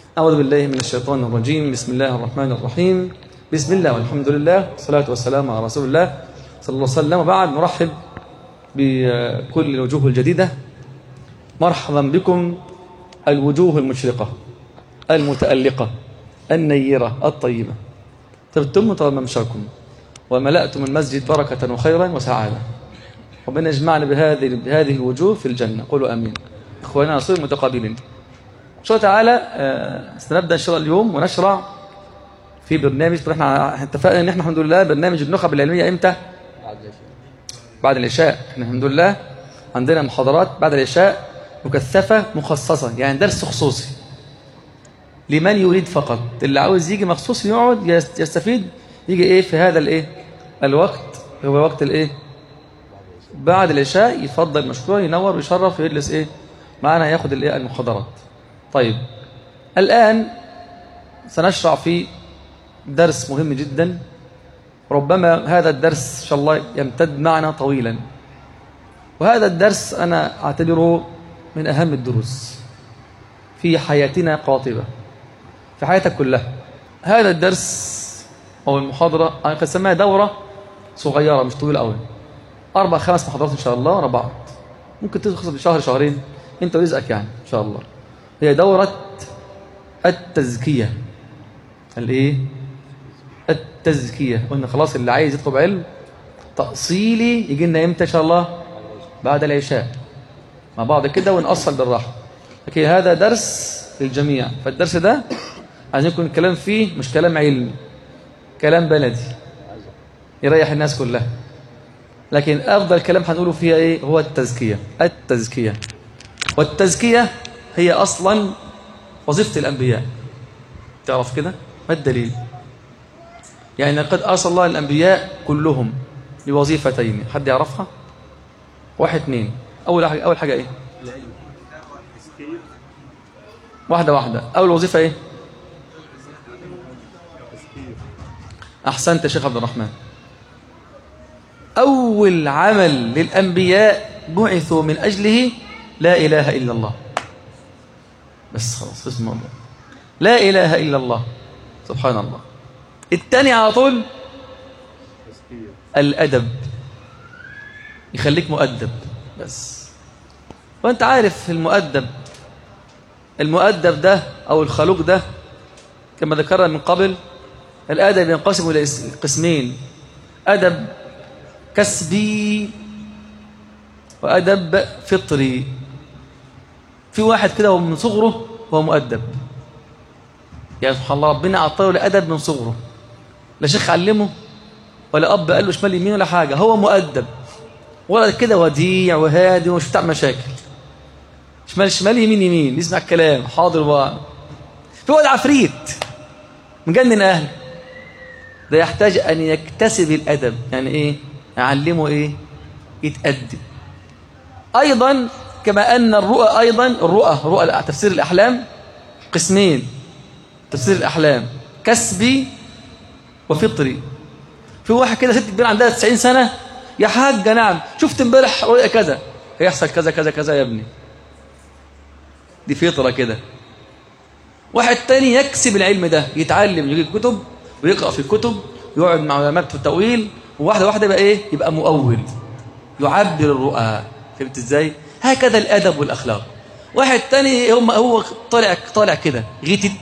أعوذ بالله من الشيطان الرجيم بسم الله الرحمن الرحيم بسم الله والحمد لله والصلاة والسلام على رسول الله صلى الله عليه وسلم وبعد نرحب بكل الوجوه الجديدة مرحبا بكم الوجوه المشرقة المتألقة النيرة الطيبة طبتم وطاب ممشاكم وملأتم المسجد بركة وخيرا وسعادة ربنا يجمعنا بهذه بهذه الوجوه في الجنة قولوا آمين إخواننا نصير متقابلين إن شاء الله تعالى آه، سنبدأ إن شاء الله اليوم ونشرع في برنامج طبعا احنا اتفقنا ان احنا الحمد لله برنامج النخب العلمية امتى؟ بعد العشاء احنا الحمد لله عندنا محاضرات بعد العشاء مكثفة مخصصة يعني درس خصوصي لمن يريد فقط اللي عاوز يجي مخصوص يقعد يست- يستفيد يجي ايه في هذا الايه الوقت هو وقت الايه بعد العشاء يفضل مشكور ينور ويشرف ويجلس ايه معنا ياخد الايه المحاضرات طيب الآن سنشرع في درس مهم جدا ربما هذا الدرس إن شاء الله يمتد معنا طويلا وهذا الدرس أنا أعتبره من أهم الدروس في حياتنا قاطبة في حياتك كلها هذا الدرس أو المحاضرة أنا قد سميها دورة صغيرة مش طويلة أوي أربع خمس محاضرات إن شاء الله ورا بعض ممكن تخلص بشهر شهرين أنت ورزقك يعني إن شاء الله هي دورة التزكية الإيه؟ التزكية قلنا خلاص اللي عايز يطلب علم تأصيلي يجي لنا إمتى إن شاء الله بعد العشاء مع بعض كده ونأصل بالراحة لكن هذا درس للجميع فالدرس ده عايزين يكون الكلام فيه مش كلام علمي كلام بلدي يريح الناس كلها لكن أفضل كلام هنقوله فيها إيه هو التزكية التزكية والتزكية هي أصلا وظيفة الأنبياء تعرف كده ما الدليل يعني قد أرسل الله الأنبياء كلهم لوظيفتين حد يعرفها واحد اثنين أول حاجة أول حاجة إيه واحدة واحدة أول وظيفة إيه أحسنت يا شيخ عبد الرحمن أول عمل للأنبياء بعثوا من أجله لا إله إلا الله بس خلاص اسم الموضوع لا إله إلا الله سبحان الله الثاني على طول الأدب يخليك مؤدب بس وانت عارف المؤدب المؤدب ده أو الخلوق ده كما ذكرنا من قبل الأدب ينقسم إلى قسمين أدب كسبي وأدب فطري في واحد كده هو من صغره هو مؤدب يعني سبحان الله ربنا عطاه الأدب من صغره لا شيخ علمه ولا أب قال له شمال يمين ولا حاجة هو مؤدب ولا كده وديع وهادي ومش بتاع مشاكل شمال شمال يمين يمين يسمع الكلام حاضر و في واد عفريت مجنن أهله ده يحتاج أن يكتسب الأدب يعني إيه يعلمه إيه يتأدب أيضا كما أن الرؤى أيضا الرؤى رؤى تفسير الأحلام قسمين تفسير الأحلام كسبي وفطري في واحد كده ست كبيرة عندها 90 سنة يا حاجة نعم شفت امبارح رؤيا كذا هيحصل كذا كذا كذا يا ابني دي فطرة كده واحد تاني يكسب العلم ده يتعلم يجيب كتب ويقرأ في الكتب يقعد مع علماء في التأويل وواحدة واحدة يبقى ايه يبقى مؤول يعبر الرؤى فهمت ازاي هكذا الأدب والأخلاق واحد تاني هم هو طالع طالع كده غتت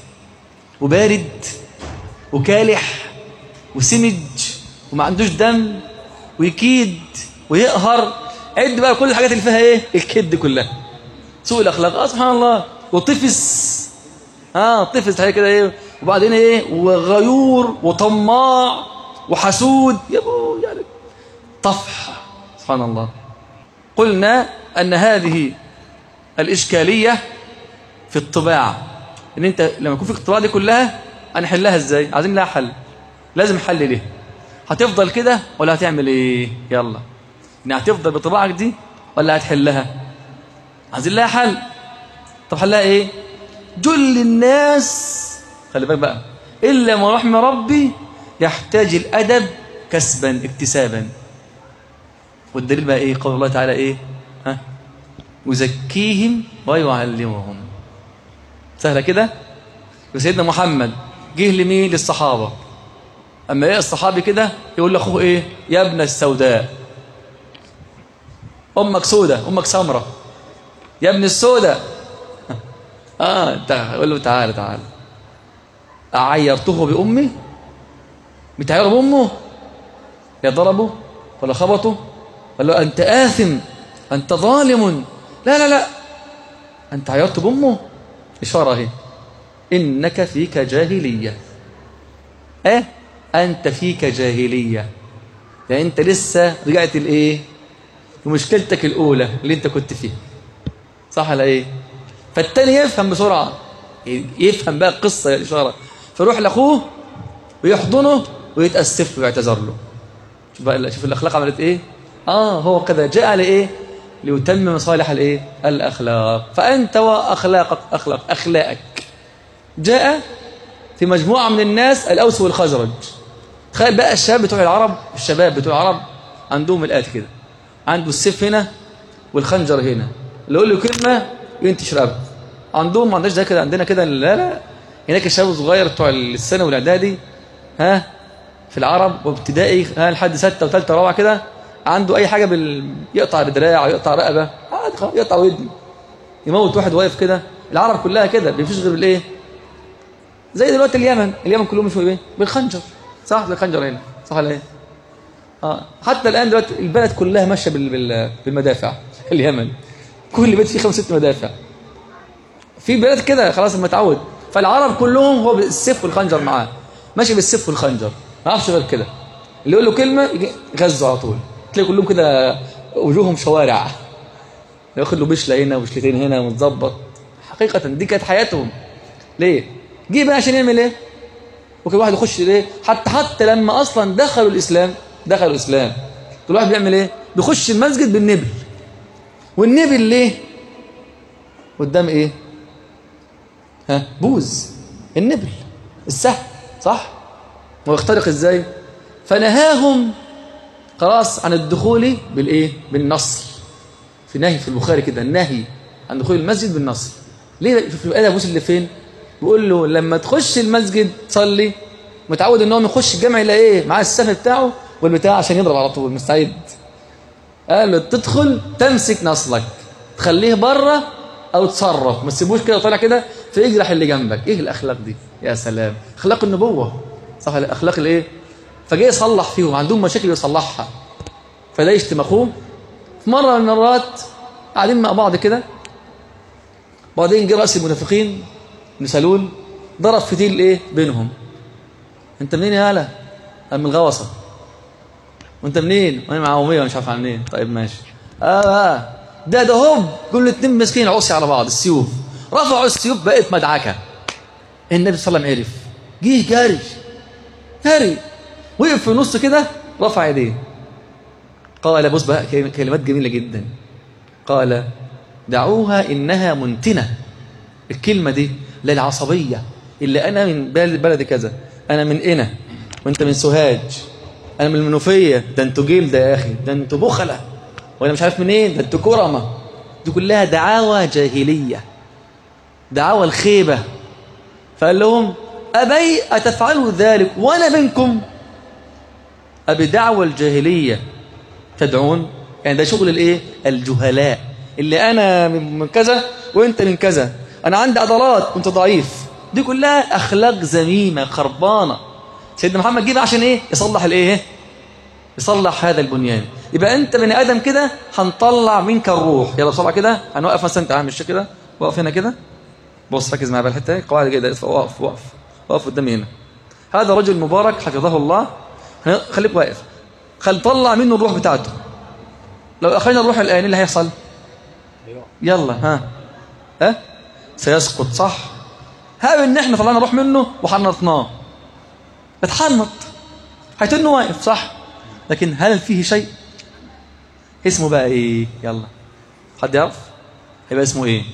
وبارد وكالح وسمج وما عندوش دم ويكيد ويقهر عد بقى كل الحاجات اللي فيها ايه الكد كلها سوء الاخلاق اه سبحان الله وطفس اه طفس حاجه كده ايه وبعدين ايه وغيور وطماع وحسود يا ابو يعني طفح سبحان الله قلنا ان هذه الاشكاليه في الطباع ان انت لما يكون فيك الطباع دي كلها هنحلها ازاي عايزين لها حل لازم حل ليه هتفضل كده ولا هتعمل ايه يلا يعني هتفضل بطباعك دي ولا هتحلها عايزين لها حل طب حلها ايه جل الناس خلي بالك بقى الا ما رحم ربي يحتاج الادب كسبا اكتسابا والدليل بقى ايه قول الله تعالى ايه ها يزكيهم ويعلمهم سهله كده سيدنا محمد جه لمين للصحابة أما إيه الصحابي كده يقول لأخوه إيه يا ابن السوداء أمك سودة أمك سمرة يا ابن السودة آه يقول له تعالى تعالى أعيرته بأمي بتعيره بأمه يا ضربه ولا خبطه قال له أنت آثم أنت ظالم لا لا لا أنت عيرت بأمه إشارة اهي إنك فيك جاهلية إيه أنت فيك جاهلية يعني أنت لسه رجعت الإيه لمشكلتك الأولى اللي أنت كنت فيها صح ولا إيه فالتاني يفهم بسرعة يفهم بقى القصة الإشارة فيروح لأخوه ويحضنه ويتأسف له ويعتذر له شوف بقى شوف الأخلاق عملت إيه آه هو كذا جاء لإيه ليتمم صالح الإيه الأخلاق فأنت وأخلاقك أخلاق أخلاقك جاء في مجموعة من الناس الأوس والخزرج تخيل بقى الشباب بتوع العرب الشباب بتوع العرب عندهم الآتي كده عنده السيف هنا والخنجر هنا اللي يقول له كلمة ينتش رقبته عندهم ما عندناش ده كده عندنا كده لا لا هناك الشباب الصغير بتوع السنة والإعدادي ها في العرب وابتدائي ها لحد ستة وثالثة ورابعة كده عنده أي حاجة بال... يقطع دراع يقطع رقبة عادي يقطع ودن يموت واحد واقف كده العرب كلها كده ما فيش غير بالايه زي دلوقتي اليمن اليمن كلهم مش بايه بالخنجر صح بالخنجر هنا صح ولا ايه اه حتى الان دلوقتي البلد كلها ماشيه بال... بال... بالمدافع اليمن كل بيت فيه خمس ست مدافع في بلاد كده خلاص متعود فالعرب كلهم هو بالسيف والخنجر معاه ماشي بالسيف والخنجر ما يعرفش غير كده اللي يقول له كلمه يغزه على طول تلاقي كلهم كده وجوههم شوارع ياخد له بشله هنا وبشلتين هنا ومتظبط حقيقه دي كانت حياتهم ليه جه بقى عشان يعمل ايه وكل واحد يخش ليه حتى حتى لما اصلا دخلوا الاسلام دخلوا الاسلام كل واحد بيعمل ايه بيخش المسجد بالنبل والنبل ليه قدام ايه ها بوز النبل السهم صح ويخترق ازاي فنهاهم خلاص عن الدخول بالايه بالنصر في نهي في البخاري كده النهي عن دخول المسجد بالنصر ليه شوف الآية بوس اللي فين بيقول له لما تخش المسجد تصلي متعود ان هو يخش الجامع يلاقي ايه معاه السهم بتاعه والبتاع عشان يضرب على طول مستعد قال له تدخل تمسك نصلك تخليه بره او تصرف ما تسيبوش كده طالع كده فيجرح اللي جنبك ايه الاخلاق دي يا سلام اخلاق النبوه صح الاخلاق الايه فجاي يصلح فيهم عندهم مشاكل يصلحها فده يشتم اخوه في مره من المرات قاعدين مع بعض كده بعدين جه راس المنافقين بن سلول ضرب فتيل ايه بينهم انت منين يا هلا من الغوصه وانت منين وانا معاوميه مش عارف منين طيب ماشي اه اه ده ده هوب كل اتنين ماسكين عصي على بعض السيوف رفعوا السيوف بقت مدعكه النبي صلى الله عليه وسلم عرف جه جاري جاري وقف في النص كده رفع ايديه قال بص بقى كلمات جميله جدا قال دعوها انها منتنه الكلمه دي للعصبيه اللي انا من بلد بلد كذا انا من قنا وانت من سوهاج انا من المنوفيه ده انتوا جلده يا اخي ده انتوا بخله وانا مش عارف منين ده انتوا كرمه دي كلها دعاوى جاهليه دعاوى الخيبه فقال لهم ابي اتفعلوا ذلك وانا منكم أبدعوى الجاهلية تدعون يعني ده شغل الايه الجهلاء اللي انا من كذا وانت من كذا انا عندي عضلات وانت ضعيف دي كلها اخلاق ذميمه خربانه سيدنا محمد جه عشان ايه يصلح الايه يصلح هذا البنيان يبقى انت بني ادم كده هنطلع منك الروح يلا بسرعه كده هنوقف مثلا انت عامل كده واقف هنا كده بص ركز معايا بقى الحته دي قواعد كده واقف واقف واقف قدامي هنا هذا رجل مبارك حفظه الله خليك واقف خل طلع منه الروح بتاعته لو اخرجنا الروح الان ايه اللي هيحصل يلا ها ها سيسقط صح هذا ان احنا طلعنا روح منه وحنطناه اتحنط هيتنه واقف صح لكن هل فيه شيء اسمه بقى ايه يلا حد يعرف هيبقى اسمه ايه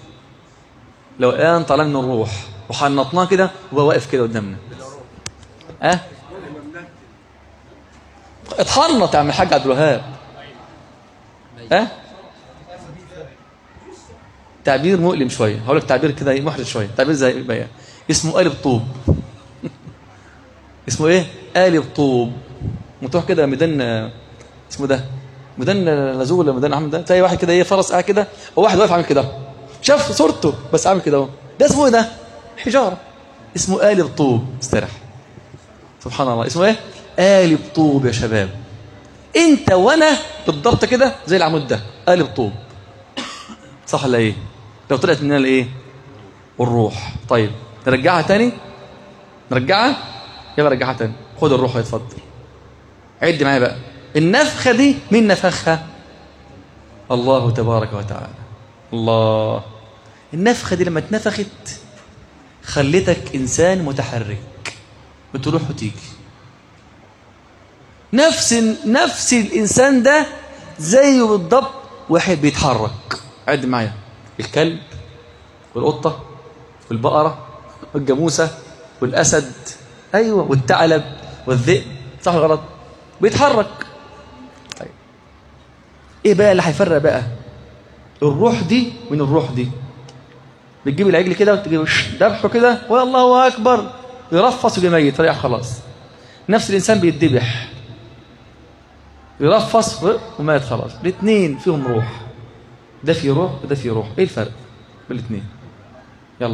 لو الان طلع منه الروح وحنطناه كده وهو واقف كده قدامنا ها أه؟ اتحنط يا عم الحاج عبد الوهاب ها أه؟ تعبير مؤلم شويه هقول لك تعبير كده محرج شويه تعبير زي بقى اسمه قالب طوب اسمه ايه قالب طوب متروح كده ميدان اسمه ده ميدان لزوج ولا ميدان عامل ده تلاقي واحد كده ايه فرس قاعد كده وواحد واقف عامل كده شاف صورته بس عامل كده اهو ده اسمه ايه ده حجاره اسمه قالب طوب استرح سبحان الله اسمه ايه قالب طوب يا شباب انت وانا بالضبط كده زي العمود ده قالب طوب صح ولا ايه لو طلعت مننا الايه والروح طيب نرجعها تاني نرجعها يلا رجعها تاني خد الروح اتفضل عد معايا بقى النفخه دي مين نفخها الله تبارك وتعالى الله النفخه دي لما اتنفخت خلتك انسان متحرك بتروح وتيجي نفس نفس الانسان ده زيه بالضبط واحد بيتحرك عد معايا الكلب والقطه والبقره والجاموسه والاسد ايوه والثعلب والذئب صح ولا غلط بيتحرك طيب ايه بقى اللي هيفرق بقى الروح دي من الروح دي بتجيب العجل كده وتجيب ذبحه كده والله اكبر يرفص ويجي ميت فريح خلاص نفس الانسان بيتذبح يرفص ومات خلاص الاثنين فيهم روح ده فيه روح وده فيه روح ايه الفرق بين الاثنين يلا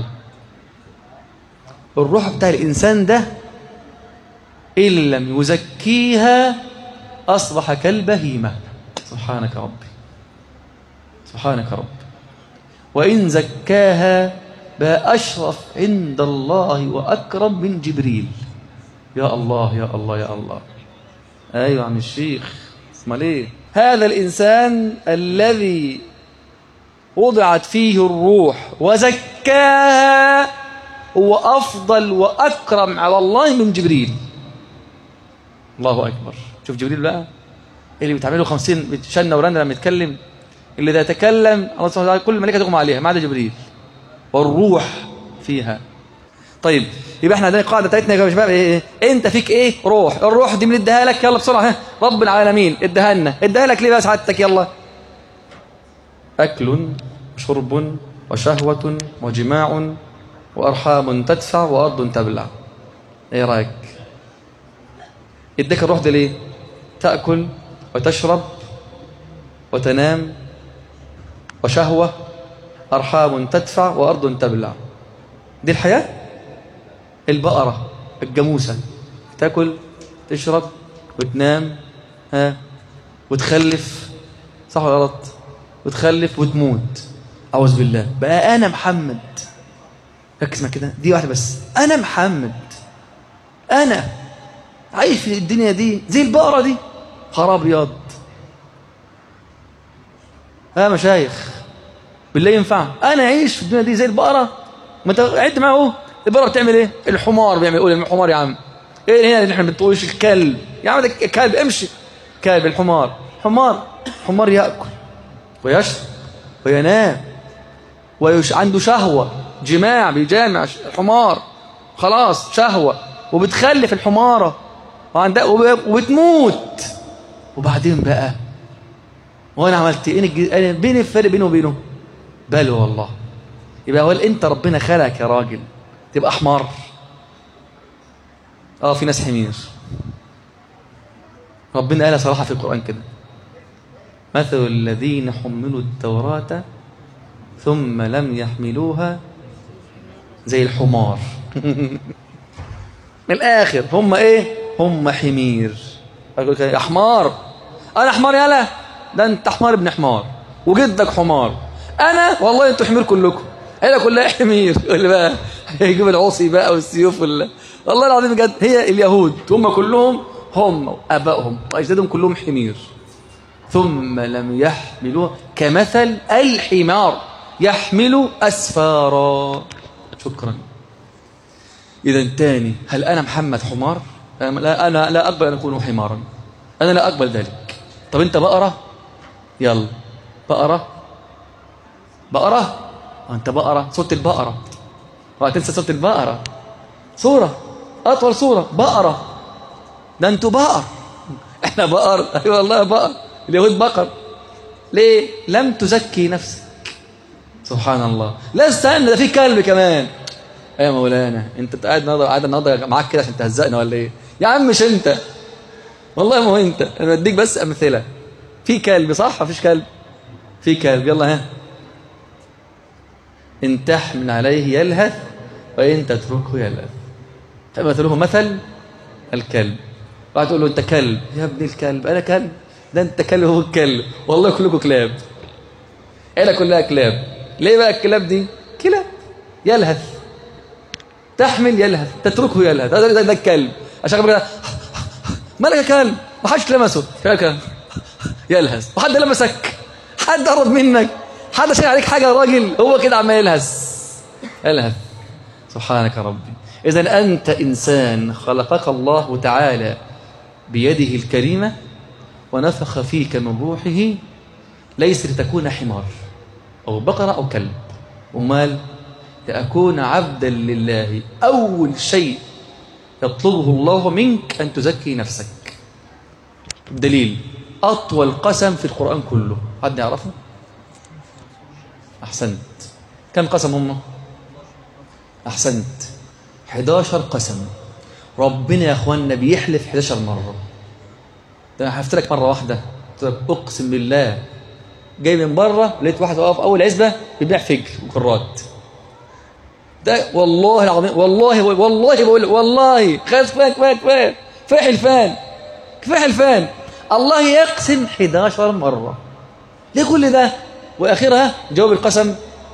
الروح بتاع الانسان ده ان لم يزكيها اصبح كالبهيمه سبحانك ربي سبحانك رب وان زكاها بقى اشرف عند الله واكرم من جبريل يا الله يا الله يا الله ايوه عم الشيخ اسمع ليه هذا الانسان الذي وضعت فيه الروح وزكاها هو أفضل وأكرم على الله من جبريل الله أكبر شوف جبريل بقى اللي بتعمله خمسين شنة ورنة لما يتكلم اللي ده يتكلم الله سبحانه وتعالى كل الملائكة تغمى عليها ما عدا جبريل والروح فيها طيب يبقى احنا عندنا القاعده بتاعتنا يا شباب ايه, ايه انت فيك ايه روح الروح دي من اداها لك يلا بسرعه ها رب العالمين اداها لنا اداها لك ليه بقى سعادتك يلا اكل وشرب وشهوه وجماع وارحام تدفع وارض تبلع ايه رايك اداك الروح دي ليه تاكل وتشرب وتنام وشهوه ارحام تدفع وارض تبلع دي الحياه البقرة الجاموسة تاكل تشرب وتنام ها وتخلف صح ولا غلط وتخلف وتموت أعوذ بالله بقى أنا محمد ركز مع كده دي واحدة بس أنا محمد أنا عايش في الدنيا دي زي البقرة دي خراب ابيض ها مشايخ بالله ينفع أنا أعيش في الدنيا دي زي البقرة ما انت عد معه اهو البقره بتعمل ايه الحمار بيعمل يقول الحمار يا عم ايه هنا اللي احنا بنطوش الكلب يا عم ده كلب امشي كلب الحمار حمار حمار ياكل ويشرب وينام ويش عنده شهوه جماع بيجامع الحمار خلاص شهوه وبتخلف الحماره وعندها وبتموت وبعدين بقى وانا عملت ايه بين الفرق بينه وبينه بل والله يبقى هو انت ربنا خلقك يا راجل تبقى حمار اه في ناس حمير ربنا قالها صراحة في القرآن كده مثل الذين حملوا التوراة ثم لم يحملوها زي الحمار من الآخر هم إيه هم حمير أقول لك يا حمار أنا حمار يالا ده أنت حمار ابن حمار وجدك حمار أنا والله أنتوا حمير كلكم عيلة كلها حمير اللي بقى يجيب العصي بقى والسيوف ولا والله العظيم بجد هي اليهود هم كلهم هم وابائهم واجدادهم كلهم حمير ثم لم يحملوها كمثل الحمار يحمل اسفارا شكرا اذا تاني هل انا محمد حمار لا انا لا اقبل ان اكون حمارا انا لا اقبل ذلك طب انت بقره يلا بقره بقره انت بقره صوت البقره وهتنسى صوت البقرة صورة أطول صورة بقرة ده أنتوا بقر إحنا بقر أيوة والله بقر اليهود بقر ليه؟ لم تزكي نفسك سبحان الله لا استنى ده في كلب كمان يا مولانا انت قاعد النهارده قاعد النهارده معاك كده عشان تهزقنا ولا ايه يا عم مش انت والله ما هو انت انا بديك بس امثله في كلب صح مفيش كلب في كلب يلا ها ان تحمل عليه يلهث وان تتركه يلهث مثله مثل الكلب واحد تقول له انت كلب يا ابن الكلب انا كلب ده انت كلب هو الكلب والله كلكم كلاب عيله كلها كلاب ليه بقى الكلاب دي كلاب يلهث تحمل يلهث تتركه يلهث هذا ده, ده الكلب عشان كده مالك يا كلب ما حدش لمسه كلب يلهث وحد لمسك حد قرب منك حد شايل عليك حاجه يا راجل هو كده عمال يلهث يلهث سبحانك ربي اذا انت انسان خلقك الله تعالى بيده الكريمه ونفخ فيك من روحه ليس لتكون حمار او بقره او كلب امال لأكون عبدا لله أول شيء يطلبه الله منك أن تزكي نفسك دليل أطول قسم في القرآن كله حد يعرفه أحسنت كم قسم هم أحسنت 11 قسم ربنا يا أخوانا بيحلف 11 مرة ده أنا حلفت لك مرة واحدة أقسم بالله جاي من بره لقيت واحد واقف أول عزبة بيبيع فجر وكرات ده والله العظيم والله والله بقول والله خلاص كفايه كفايه كفايه كفايه حلفان كفايه حلفان الله يقسم 11 مره ليه كل ده واخرها جواب القسم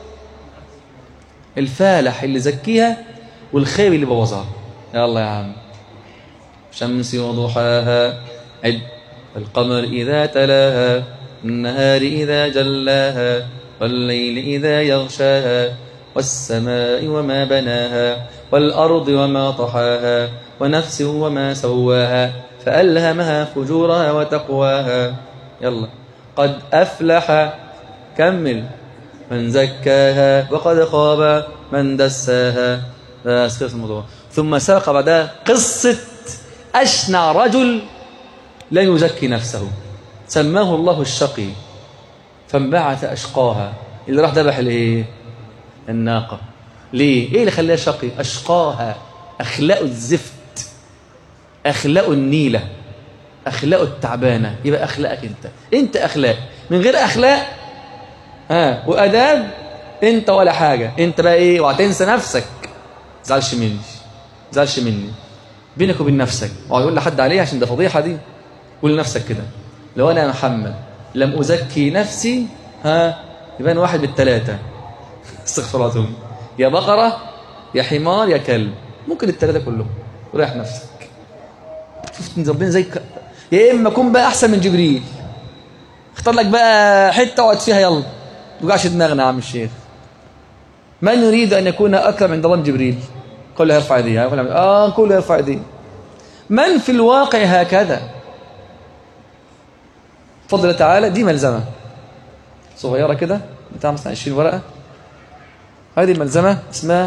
الفالح اللي زكيها والخير اللي بوظها يلا يا عم شمس وضحاها عد القمر إذا تلاها النهار إذا جلاها والليل إذا يغشاها والسماء وما بناها والأرض وما طحاها ونفس وما سواها فألهمها فجورها وتقواها يلا قد أفلح كمل من زكاها وقد خاب من دساها بس خلص الموضوع ثم ساق بعدها قصة أشنع رجل لا يزكي نفسه سماه الله الشقي فانبعث أشقاها اللي راح ذبح الايه الناقة ليه؟ ايه اللي خلاها شقي؟ أشقاها أخلاقه الزفت أخلاقه النيلة أخلاقه التعبانة يبقى أخلاقك أنت أنت أخلاق من غير أخلاق ها وأداب أنت ولا حاجة أنت بقى إيه وهتنسى نفسك زعلش مني زعلش مني بينك وبين نفسك اقعد تقول لحد عليه عشان ده فضيحة دي قول لنفسك كده لو أنا يا محمد لم أزكي نفسي ها يبقى أنا واحد بالثلاثة استغفر الله العظيم يا بقرة يا حمار يا كلب ممكن الثلاثة كلهم وريح نفسك شفت ربنا زي ك... يا إما كن بقى أحسن من جبريل اختار لك بقى حتة اقعد فيها يلا ما توجعش دماغنا يا عم الشيخ من يريد أن يكون أكرم عند الله من جبريل كله يرفع يديه آه كله يرفع يديه من في الواقع هكذا فضل تعالى دي ملزمة صغيرة كده بتاع مثلا 20 ورقة هذه الملزمة اسمها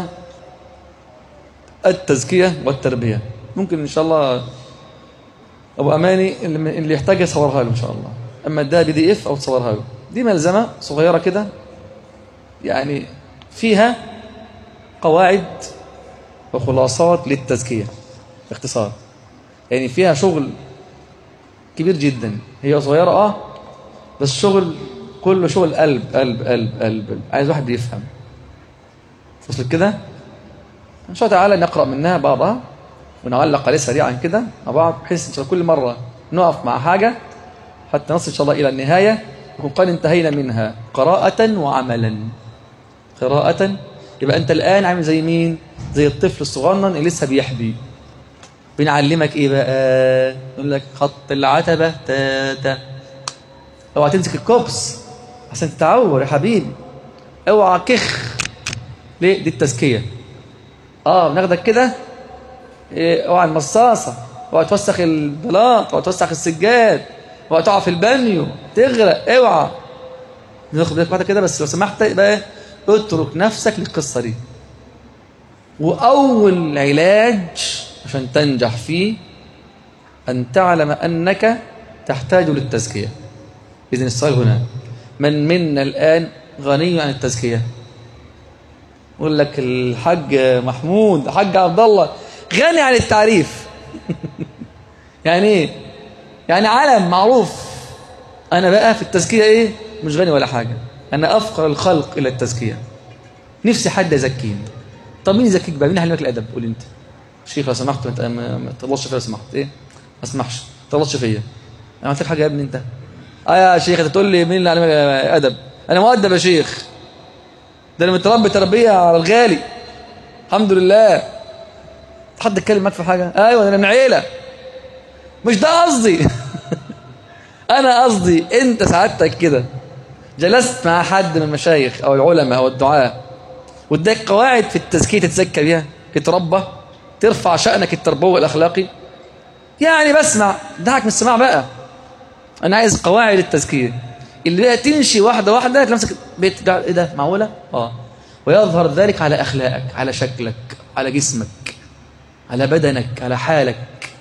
التزكية والتربية ممكن إن شاء الله أبو أماني اللي يحتاج يصورها له إن شاء الله أما اداها بي دي إف أو تصورها له دي ملزمة صغيرة كده يعني فيها قواعد وخلاصات للتزكية باختصار يعني فيها شغل كبير جدا هي صغيرة اه بس شغل كله شغل قلب قلب قلب قلب, قلب. عايز واحد يفهم وصلت كده ان شاء الله تعالى نقرا منها بعضها ونعلق عليه سريعا كده مع بعض بحيث ان شاء الله كل مره نقف مع حاجه حتى نصل ان شاء الله الى النهايه نكون قد انتهينا منها قراءه وعملا قراءه يبقى انت الان عامل زي مين زي الطفل الصغنن اللي لسه بيحبي بنعلمك ايه بقى نقول لك خط العتبه تا تا اوعى تمسك الكوبس عشان تتعور يا حبيبي اوعى كخ ليه دي التزكيه اه بناخدك كده إيه اوعى المصاصه اوعى توسخ البلاط اوعى توسخ السجاد اوعى تقع في البانيو تغرق اوعى ناخد بالك بعد كده بس لو سمحت بقى اترك نفسك للقصه دي واول علاج عشان تنجح فيه ان تعلم انك تحتاج للتزكيه اذن السؤال هنا من منا الان غني عن التزكيه يقول لك الحاج محمود الحاج عبد الله غني عن التعريف يعني ايه يعني علم معروف انا بقى في التزكيه ايه مش غني ولا حاجه انا افقر الخلق الى التزكيه نفسي حد يزكيني طب مين يزكيك بقى مين هيعلمك الادب قول انت شيخ لو سمحت ما ت- ما ما تغلطش فيا لو سمحت ايه ما اسمحش ما تغلطش فيا انا عملت لك حاجه يا ابني انت اه يا شيخ انت تقول لي مين اللي علمك ادب انا مؤدب يا شيخ ده انا متربي تربيه على الغالي الحمد لله حد اتكلم معاك في حاجه ايوه ده انا من عيله مش ده قصدي انا قصدي انت سعادتك كده جلست مع حد من المشايخ او العلماء او الدعاء واداك قواعد في التزكيه تتزكى بيها تتربى ترفع شأنك التربوي الاخلاقي يعني بسمع دعك من السماع بقى انا عايز قواعد التزكيه اللي بقى تمشي واحده واحده تمسك بيت قاعد- ايه ده معقوله اه ويظهر ذلك على اخلاقك على شكلك على جسمك على بدنك على حالك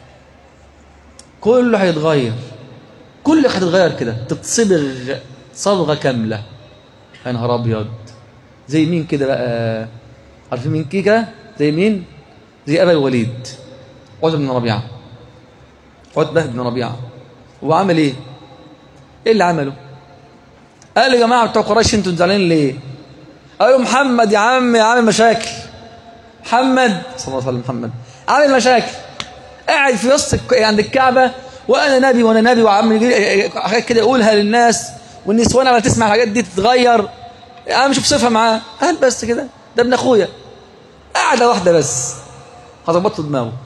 كله هيتغير كل هتتغير كده تتصبغ صبغه كامله يا نهار ابيض زي مين كده بقى عارفين مين كده زي مين زي ابا الوليد عتبه بن ربيعه عتبه بن ربيعه هو عمل ايه ايه اللي عمله قال يا جماعه بتوع قريش انتوا زعلانين ليه قالوا محمد يا عم عامل مشاكل محمد صلى الله عليه وسلم محمد عامل مشاكل قاعد في وسط الك- عند الكعبه وانا نبي وانا نبي وعم يجي- حاجات كده يقولها للناس والنسوان لما تسمع الحاجات دي تتغير انا مش بصفها معاه قال بس كده ده ابن اخويا قاعده واحده بس هظبط له دماغه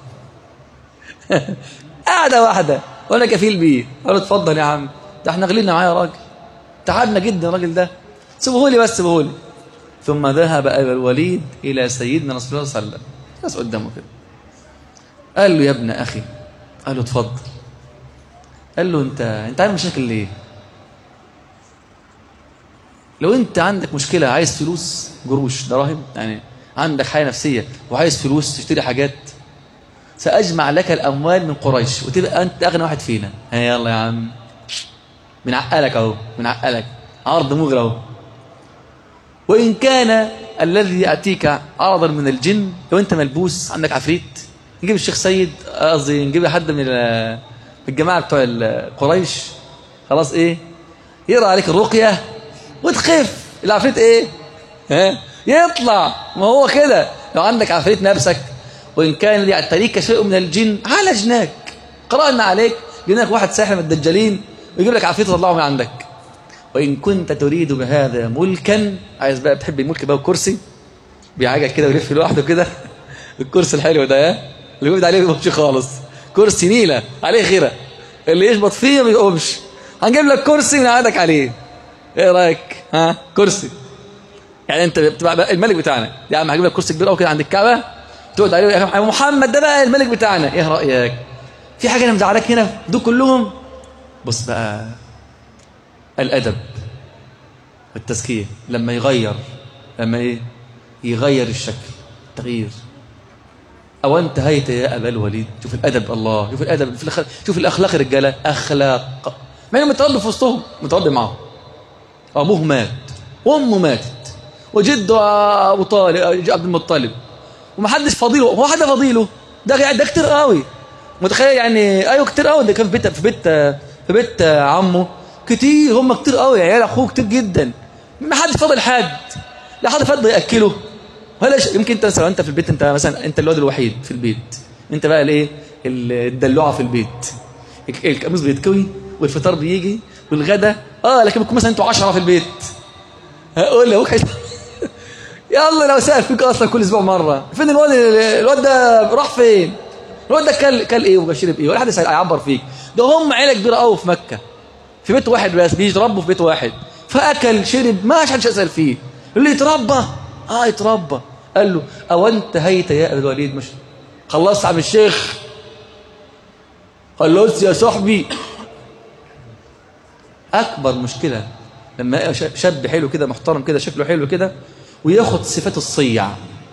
قاعده واحده وانا كفيل بيه قال له اتفضل يا عم ده احنا غلينا معاه يا راجل تعبنا جدا الراجل ده سيبوه لي بس سيبوه لي ثم ذهب ابا الوليد الى سيدنا رسول الله صلى الله عليه وسلم بس قدامه كده قال له يا ابن اخي قال له اتفضل قال له انت انت عامل مشاكل ليه لو انت عندك مشكله عايز فلوس قروش دراهم يعني عندك حاله نفسيه وعايز فلوس تشتري حاجات ساجمع لك الاموال من قريش وتبقى انت اغنى واحد فينا ها يلا يا عم بنعقلك اهو بنعقلك عرض مغري اهو وان كان الذي ياتيك عرضا من الجن لو انت ملبوس عندك عفريت نجيب الشيخ سيد قصدي نجيب حد من ال- من الجماعه بتوع ال- قريش خلاص ايه يقرا عليك الرقيه وتخف العفريت ايه ها يطلع ما هو كده لو عندك عفريت نفسك وان كان يعتريك شيء من الجن عالجناك قرانا عليك جبنا لك واحد ساحر من الدجالين ويجيب لك عفريت ويطلعه من عندك وان كنت تريد بهذا ملكا عايز بقى بتحب الملك بقى وكرسي بيعجل كده ويلف لوحده كده الكرسي الحلو ده ها اللي يقعد عليه ما بيقومش خالص كرسي نيله عليه خيره اللي يشبط فيه ما بيقومش هنجيب لك كرسي ونقعدك عليه ايه رايك ها كرسي يعني انت بتبقى بقى الملك بتاعنا يا عم هجيب لك كرسي كبير قوي كده عند الكعبه تقعد عليه يا محمد ده بقى الملك بتاعنا ايه رايك في حاجه انا مزعلاك هنا دول كلهم بص بقى الادب والتزكيه لما يغير لما ايه يغير الشكل تغيير او انتهيت يا ابا الوليد شوف الادب الله شوف الادب في الأخ... شوف الاخلاق يا رجاله اخلاق ما هي متربي في وسطهم متربي معاهم ابوه مات وامه ماتت وجده ابو طالب عبد المطلب ومحدش فضيله هو حد فضيله ده ده كتير قوي متخيل يعني ايوه كتير قوي ده كان في بيت في بيت في بيت عمه كتير هم كتير قوي عيال اخوه كتير جدا ما حدش فاضل حد لا حد فاضل ياكله ولا ش... يمكن انت مثلا انت في البيت انت مثلا انت الواد الوحيد في البيت انت بقى الايه الدلوعه في البيت القميص بيتكوي والفطار بيجي والغدا اه لكن بتكون مثلا انتوا 10 في البيت هقول لابوك حيث... يلا لو سال فيك اصلا كل اسبوع مره فين الواد الواد ده راح فين الواد ده كل كل ايه وشرب ايه ولا حد هيعبر فيك ده هم عيله كبيره قوي في مكه في بيت واحد بس بيتربوا في بيت واحد فاكل شرب ما حدش يسال فيه اللي يتربى اه يتربى قال له او انتهيت يا ابا الوليد مش خلصت عم الشيخ خلصت يا صاحبي اكبر مشكله لما شاب حلو كده محترم كده شكله حلو كده وياخد صفات الصيع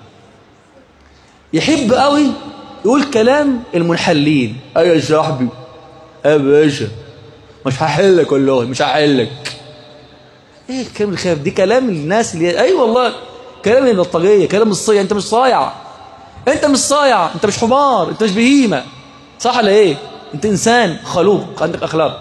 يحب قوي يقول كلام المنحلين ايوه يا صاحبي يا باشا مش هحلك والله مش هحلك ايه الكلام الخايف دي كلام الناس اللي اي أيوة والله كلام البلطجيه كلام الصيع انت مش صايع انت مش صايع انت مش حمار انت مش بهيمه صح ولا ايه انت انسان خلوق عندك اخلاق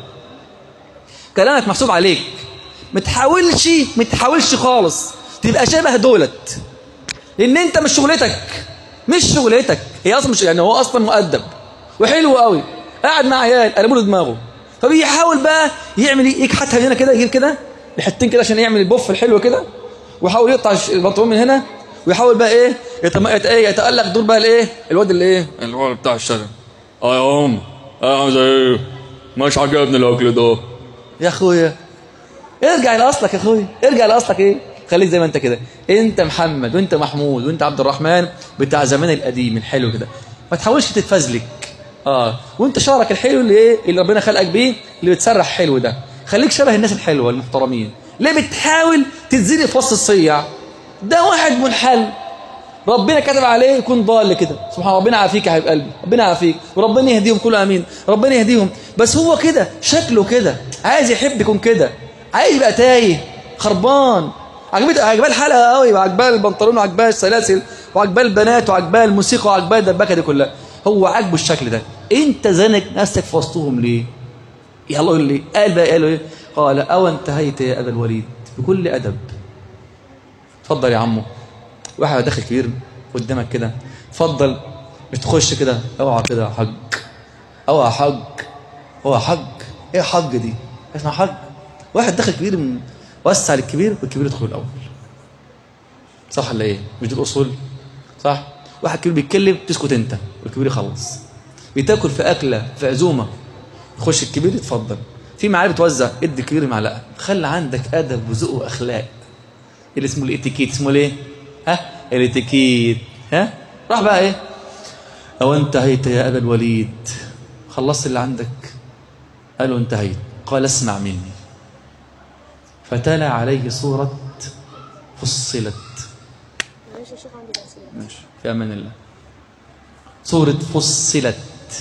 كلامك محسوب عليك ما تحاولش ما تحاولش خالص تبقى شبه دولت لان انت مش شغلتك مش شغلتك هي اصلا مش يعني هو اصلا مؤدب وحلو قوي قاعد مع عيال قلبوا له دماغه فبيحاول بقى يعمل ايه يكحتها من هنا كده يجيب كده بحتين كده عشان يعمل البوف الحلو كده ويحاول يقطع البنطلون من هنا ويحاول بقى ايه يتم... يت... ايه يتالق دور بقى الايه الواد اللي ايه الواد بتاع الشارع اه يا ام اه عاوز ايه مش عجبني الاكل ده يا اخويا ارجع لاصلك يا اخويا ارجع لاصلك ايه خليك زي ما انت كده انت محمد وانت محمود وانت عبد الرحمن بتاع زمان القديم الحلو كده ما تحاولش تتفزلك اه وانت شعرك الحلو اللي ايه اللي ربنا خلقك بيه اللي بتسرح حلو ده خليك شبه الناس الحلوه المحترمين ليه بتحاول تتزني في وسط الصيع ده واحد منحل ربنا كتب عليه يكون ضال كده سبحان ربنا عافيك يا حبيب قلبي ربنا عافيك وربنا يهديهم كل امين ربنا يهديهم بس هو كده شكله كده عايز يحب يكون كده عايز يبقى تايه خربان عجبت عجباه الحلقه قوي وعجباه البنطلون وعجباه السلاسل وعجباه البنات وعجباه الموسيقى وعجباه الدبكه دي كلها هو عاجبه الشكل ده انت زنك نفسك في وسطهم ليه يلا يقول لي قال بقى قالوا ايه قال او انتهيت يا ابا الوليد بكل ادب اتفضل يا عمو واحد داخل كبير قدامك كده اتفضل مش تخش كده اوعى كده يا حاج اوعى حاج هو حاج ايه حاج دي اسمها حاج واحد داخل كبير من وسع للكبير والكبير يدخل الاول صح ولا ايه مش دي الاصول صح واحد كبير بيتكلم تسكت انت والكبير يخلص بتاكل في اكله في عزومه يخش الكبير يتفضل في معالي بتوزع ادي الكبير معلقه خلي عندك ادب وذوق واخلاق اللي اسمه الاتيكيت اسمه ايه ها الاتيكيت ها راح بقى ايه او انتهيت يا ابا الوليد خلصت اللي عندك قالوا انتهيت قال اسمع مني فتلا عليه سورة فصلت معلش يا شيخ عندي تأثير ماشي في أمان الله سورة فصلت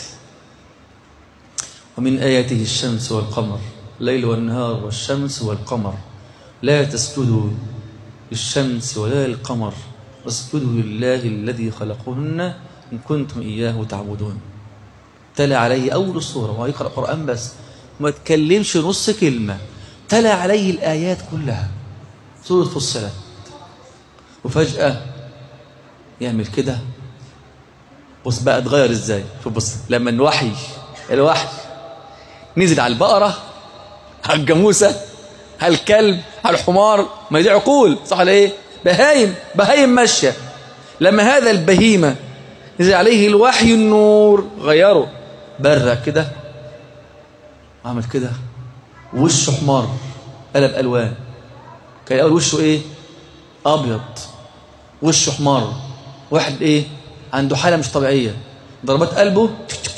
ومن آياته الشمس والقمر الليل والنهار والشمس والقمر لا تسجدوا للشمس ولا للقمر واسجدوا لله الذي خلقهن إن كنتم إياه تعبدون تلا عليه أول الصورة وهو يقرأ قرآن بس ما تكلمش نص كلمة تلا عليه الآيات كلها سورة فصلت وفجأة يعمل كده بص بقى اتغير ازاي شوف بص لما الوحي الوحي نزل على البقرة على الجاموسة على الكلب على الحمار ما دي عقول صح ولا ايه بهايم بهايم ماشية لما هذا البهيمة نزل عليه الوحي النور غيره برق كده عمل كده وشه حمار قلب الوان كان الاول وشه ايه ابيض وشه حمار واحد ايه عنده حاله مش طبيعيه ضربات قلبه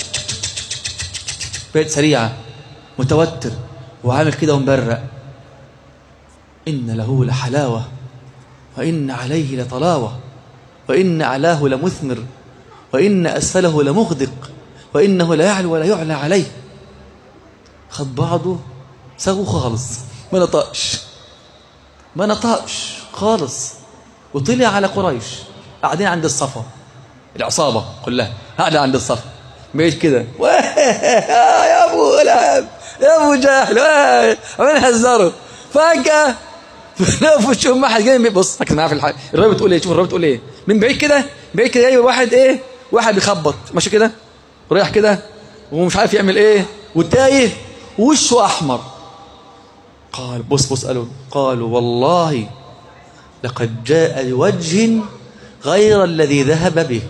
بقت سريعه متوتر وعامل كده ومبرق ان له لحلاوه وان عليه لطلاوه وان اعلاه لمثمر وان اسفله لمغدق وانه لا يعلو ولا يعلى عليه خد بعضه سابه خالص ما نطقش ما نطقش خالص وطلع على قريش قاعدين عند الصفا العصابة كلها قاعدة عند الصفا بعيد كده يا ابو لهب يا ابو جهل عمالين يهزروا فجأة في وشهم واحد جاي بص ركز معايا في الحاجة الرايه بتقول ايه شوف الرايه بتقول ايه من بعيد كده بعيد كده جاي واحد ايه واحد بيخبط ماشي كده ورايح كده ومش عارف يعمل ايه وتايه وشه احمر قال بص بص قالوا قالوا والله لقد جاء بوجه غير الذي ذهب به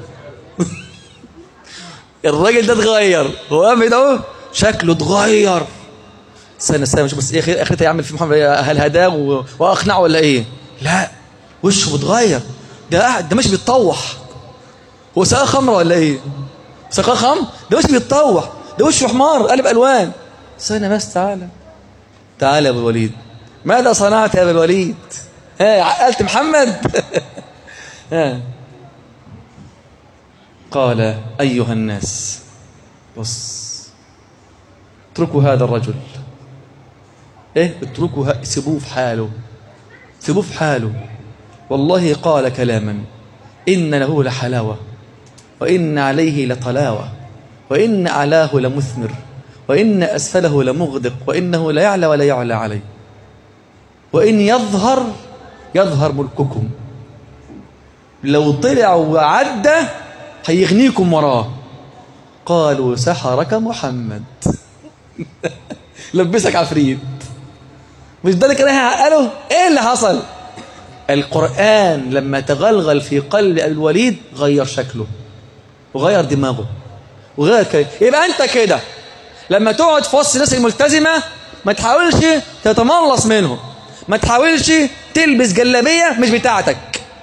الراجل ده اتغير هو قام اهو شكله اتغير استنى استنى مش بس ايه اخرتها يعمل في محمد هل هداه و- واقنعه ولا ايه لا وشه متغير ده قاعد ده مش بيتطوح هو سقاه خمره ولا ايه سقاه خمر ده مش بيتطوح ده وشه حمار قلب الوان استنى بس تعالى تعالى يا ابو الوليد ماذا صنعت يا ابو الوليد ها عقلت محمد ها قال ايها الناس بص اتركوا هذا الرجل ايه اتركوا ه... سيبوه في حاله سيبوه في حاله والله قال كلاما إن له لحلاوة وإن عليه لطلاوة وإن أعلاه لمثمر وإن أسفله لمغدق وإنه لا يعلى ولا يعلى عليه وإن يظهر يظهر ملككم لو طلع وعدى هيغنيكم وراه قالوا سحرك محمد لبسك عفريت مش ده اللي كان هيعقله ايه اللي حصل القرآن لما تغلغل في قلب أبي الوليد غير شكله وغير دماغه وغير كده يبقى انت كده لما تقعد في وسط الناس الملتزمة ما تحاولش تتملص منهم ما تحاولش تلبس جلابية مش بتاعتك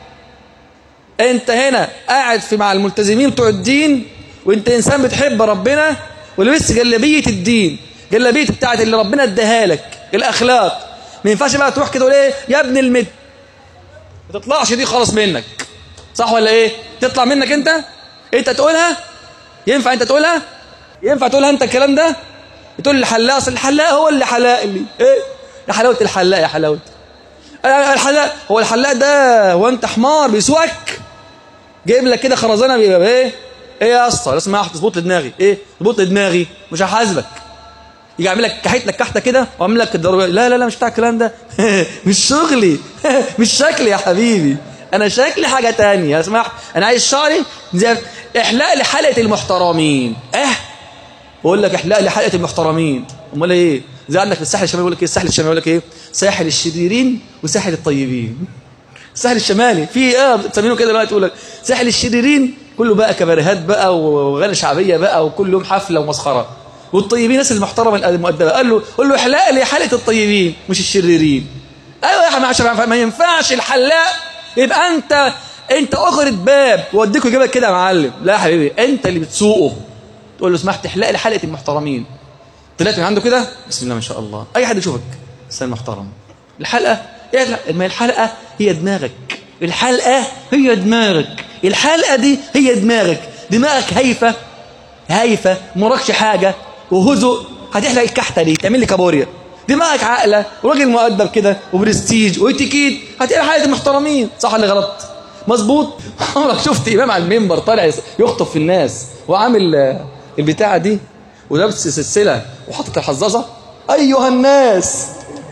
انت هنا قاعد في مع الملتزمين بتوع الدين وانت انسان بتحب ربنا ولبست جلابية الدين جلابية بتاعت اللي ربنا اداها لك الاخلاق ما ينفعش بقى تروح كده تقول ايه يا ابن المد ما تطلعش دي خالص منك صح ولا ايه تطلع منك انت انت تقولها ينفع انت تقولها ينفع تقولها انت الكلام ده تقول الحلاق اصل الحلاق هو اللي حلاق اللي ايه يا حلاوه الحلاق يا حلاوه الحلاق هو الحلاق ده هو انت حمار بيسوقك جايب لك كده خرزانه بيبقى ايه ايه يا اسطى لو سمحت تظبط لي دماغي ايه تظبط لي دماغي مش هحاسبك يجي يعمل لك كحيت لك كحته كده واعمل لك الضربه لا لا لا مش بتاع الكلام ده مش شغلي مش شكلي يا حبيبي انا شكلي حاجه تانية اسمح انا عايز شعري زي احلاق لي حلقه المحترمين اه بقول لك احلاق لي حلقه المحترمين امال ايه زي عندك في الساحل الشمالي يقول لك ايه الساحل الشمالي يقول لك ايه ساحل الشريرين وساحل الطيبين الساحل الشمالي في اه بتسمينه كده دلوقتي يقول لك ساحل الشريرين كله بقى كباريهات بقى وغنى شعبيه بقى وكل يوم حفله ومسخره والطيبين الناس المحترمه المؤدبه قال له قول له احلاق لي حلقه الطيبين مش الشريرين ايوه يا حبيبي ما ينفعش الحلاق يبقى انت انت اخرة باب واديكوا جيبك كده يا معلم لا يا حبيبي انت اللي بتسوقه تقول له سمحت احلق لي حلقه المحترمين طلعت من عنده كده بسم الله ما شاء الله اي حد يشوفك انسان محترم الحلقه ايه ما الحلقه هي دماغك الحلقه هي دماغك الحلقه دي هي دماغك دماغك هايفه هايفه مراكش حاجه وهزق هتحلق الكحته دي تعمل لي كابوريا دماغك عاقله وراجل مؤدب كده وبرستيج واتيكيت هتلاقي حاله المحترمين صح ولا غلط مظبوط عمرك شفت امام على المنبر طالع يخطب في الناس وعامل البتاعه دي ولابس سلسله وحاطط الحظاظه ايها الناس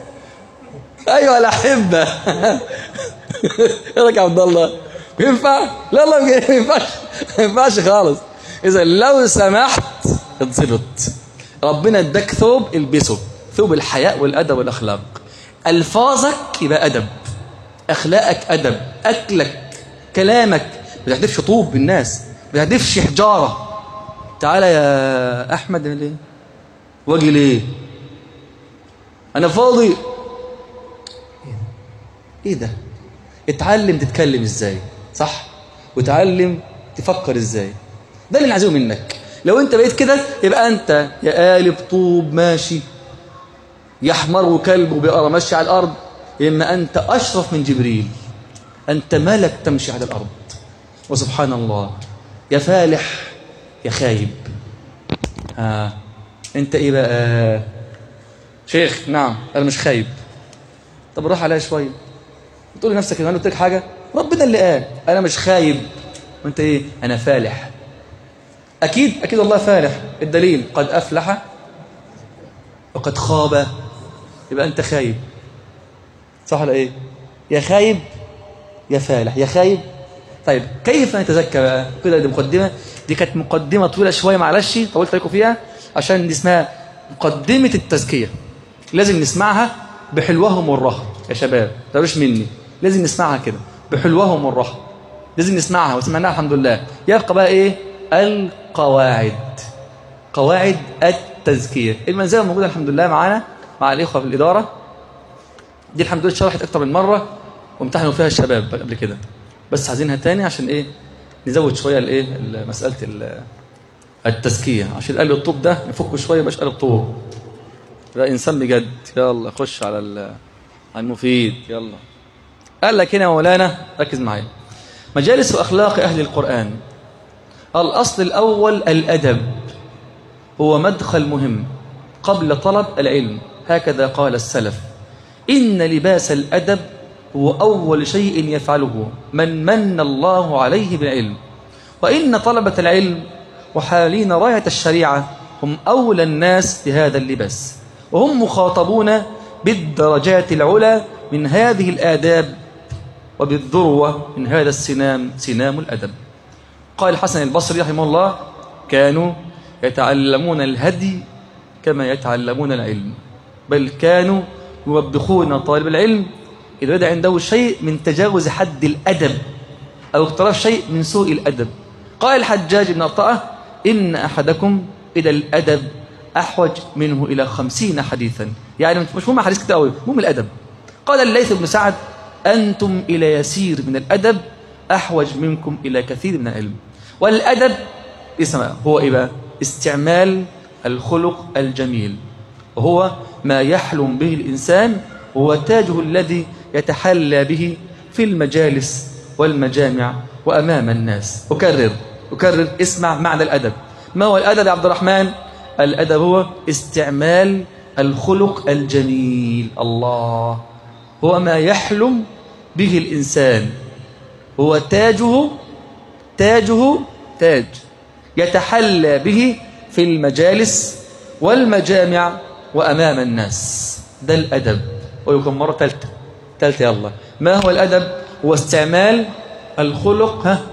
ايها الاحبه ايه رايك يا عبد الله ينفع لا لا ما ينفعش ما ينفعش خالص اذا لو سمحت اتظبط ربنا اداك ثوب البسه ثوب الحياء والادب والاخلاق الفاظك يبقى ادب اخلاقك ادب اكلك كلامك ما تحدفش طوب بالناس ما تحدفش حجاره تعالى يا احمد ليه واجي ليه انا فاضي ايه ده اتعلم تتكلم ازاي صح وتعلم تفكر ازاي ده اللي عايزه منك لو انت بقيت كده يبقى انت يا قالب طوب ماشي يا حمار وكلب وبقرة ماشي على الارض اما انت اشرف من جبريل انت ملك تمشي على الارض وسبحان الله يا فالح يا خايب ها آه. انت ايه بقى شيخ نعم انا مش خايب طب روح عليا شويه تقول لنفسك انا قلت لك حاجه ربنا اللي قال انا مش خايب وانت ايه انا فالح اكيد اكيد الله فالح الدليل قد افلح وقد خاب يبقى انت خايب صح ولا ايه يا خايب يا فالح يا خايب طيب كيف نتزكى بقى كده دي مقدمه دي كانت مقدمه طويله شويه معلش طولت عليكم فيها عشان دي اسمها مقدمه التزكيه لازم نسمعها بحلوها ومرها يا شباب ما تقولوش مني لازم نسمعها كده بحلوها ومرها لازم نسمعها وسمعناها الحمد لله يبقى بقى ايه القواعد قواعد التزكيه المنزله موجوده الحمد لله معانا مع الاخوه في الاداره دي الحمد لله اتشرحت اكتر من مره وامتحنوا فيها الشباب قبل كده بس عايزينها تاني عشان ايه نزود شويه الايه مساله التزكيه عشان قلب الطوب ده نفكه شويه يبقاش قلب طوب يبقى انسان بجد يلا خش على على المفيد يلا قال لك هنا مولانا ركز معايا مجالس واخلاق اهل القران الاصل الاول الادب هو مدخل مهم قبل طلب العلم هكذا قال السلف ان لباس الادب هو أول شيء يفعله من من الله عليه بالعلم وإن طلبة العلم وحالين راية الشريعة هم أولى الناس بهذا اللباس وهم مخاطبون بالدرجات العلى من هذه الآداب وبالذروة من هذا السنام سنام الأدب قال الحسن البصري رحمه الله كانوا يتعلمون الهدي كما يتعلمون العلم بل كانوا يوبخون طالب العلم إذا بدأ عنده شيء من تجاوز حد الأدب أو اقتراف شيء من سوء الأدب قال الحجاج بن أرطأة إن أحدكم إلى الأدب أحوج منه إلى خمسين حديثا يعني مش مهم حديث كتير قوي مهم الأدب قال الليث بن سعد أنتم إلى يسير من الأدب أحوج منكم إلى كثير من العلم والأدب اسمع هو إيه بقى استعمال الخلق الجميل وهو ما يحلم به الإنسان هو تاجه الذي يتحلى به في المجالس والمجامع وأمام الناس أكرر أكرر اسمع معنى الأدب ما هو الأدب يا عبد الرحمن الأدب هو استعمال الخلق الجميل الله هو ما يحلم به الإنسان هو تاجه تاجه تاج يتحلى به في المجالس والمجامع وأمام الناس ده الأدب ويكون مرة ثالثة ثالثة يلا ما هو الأدب هو استعمال الخلق ها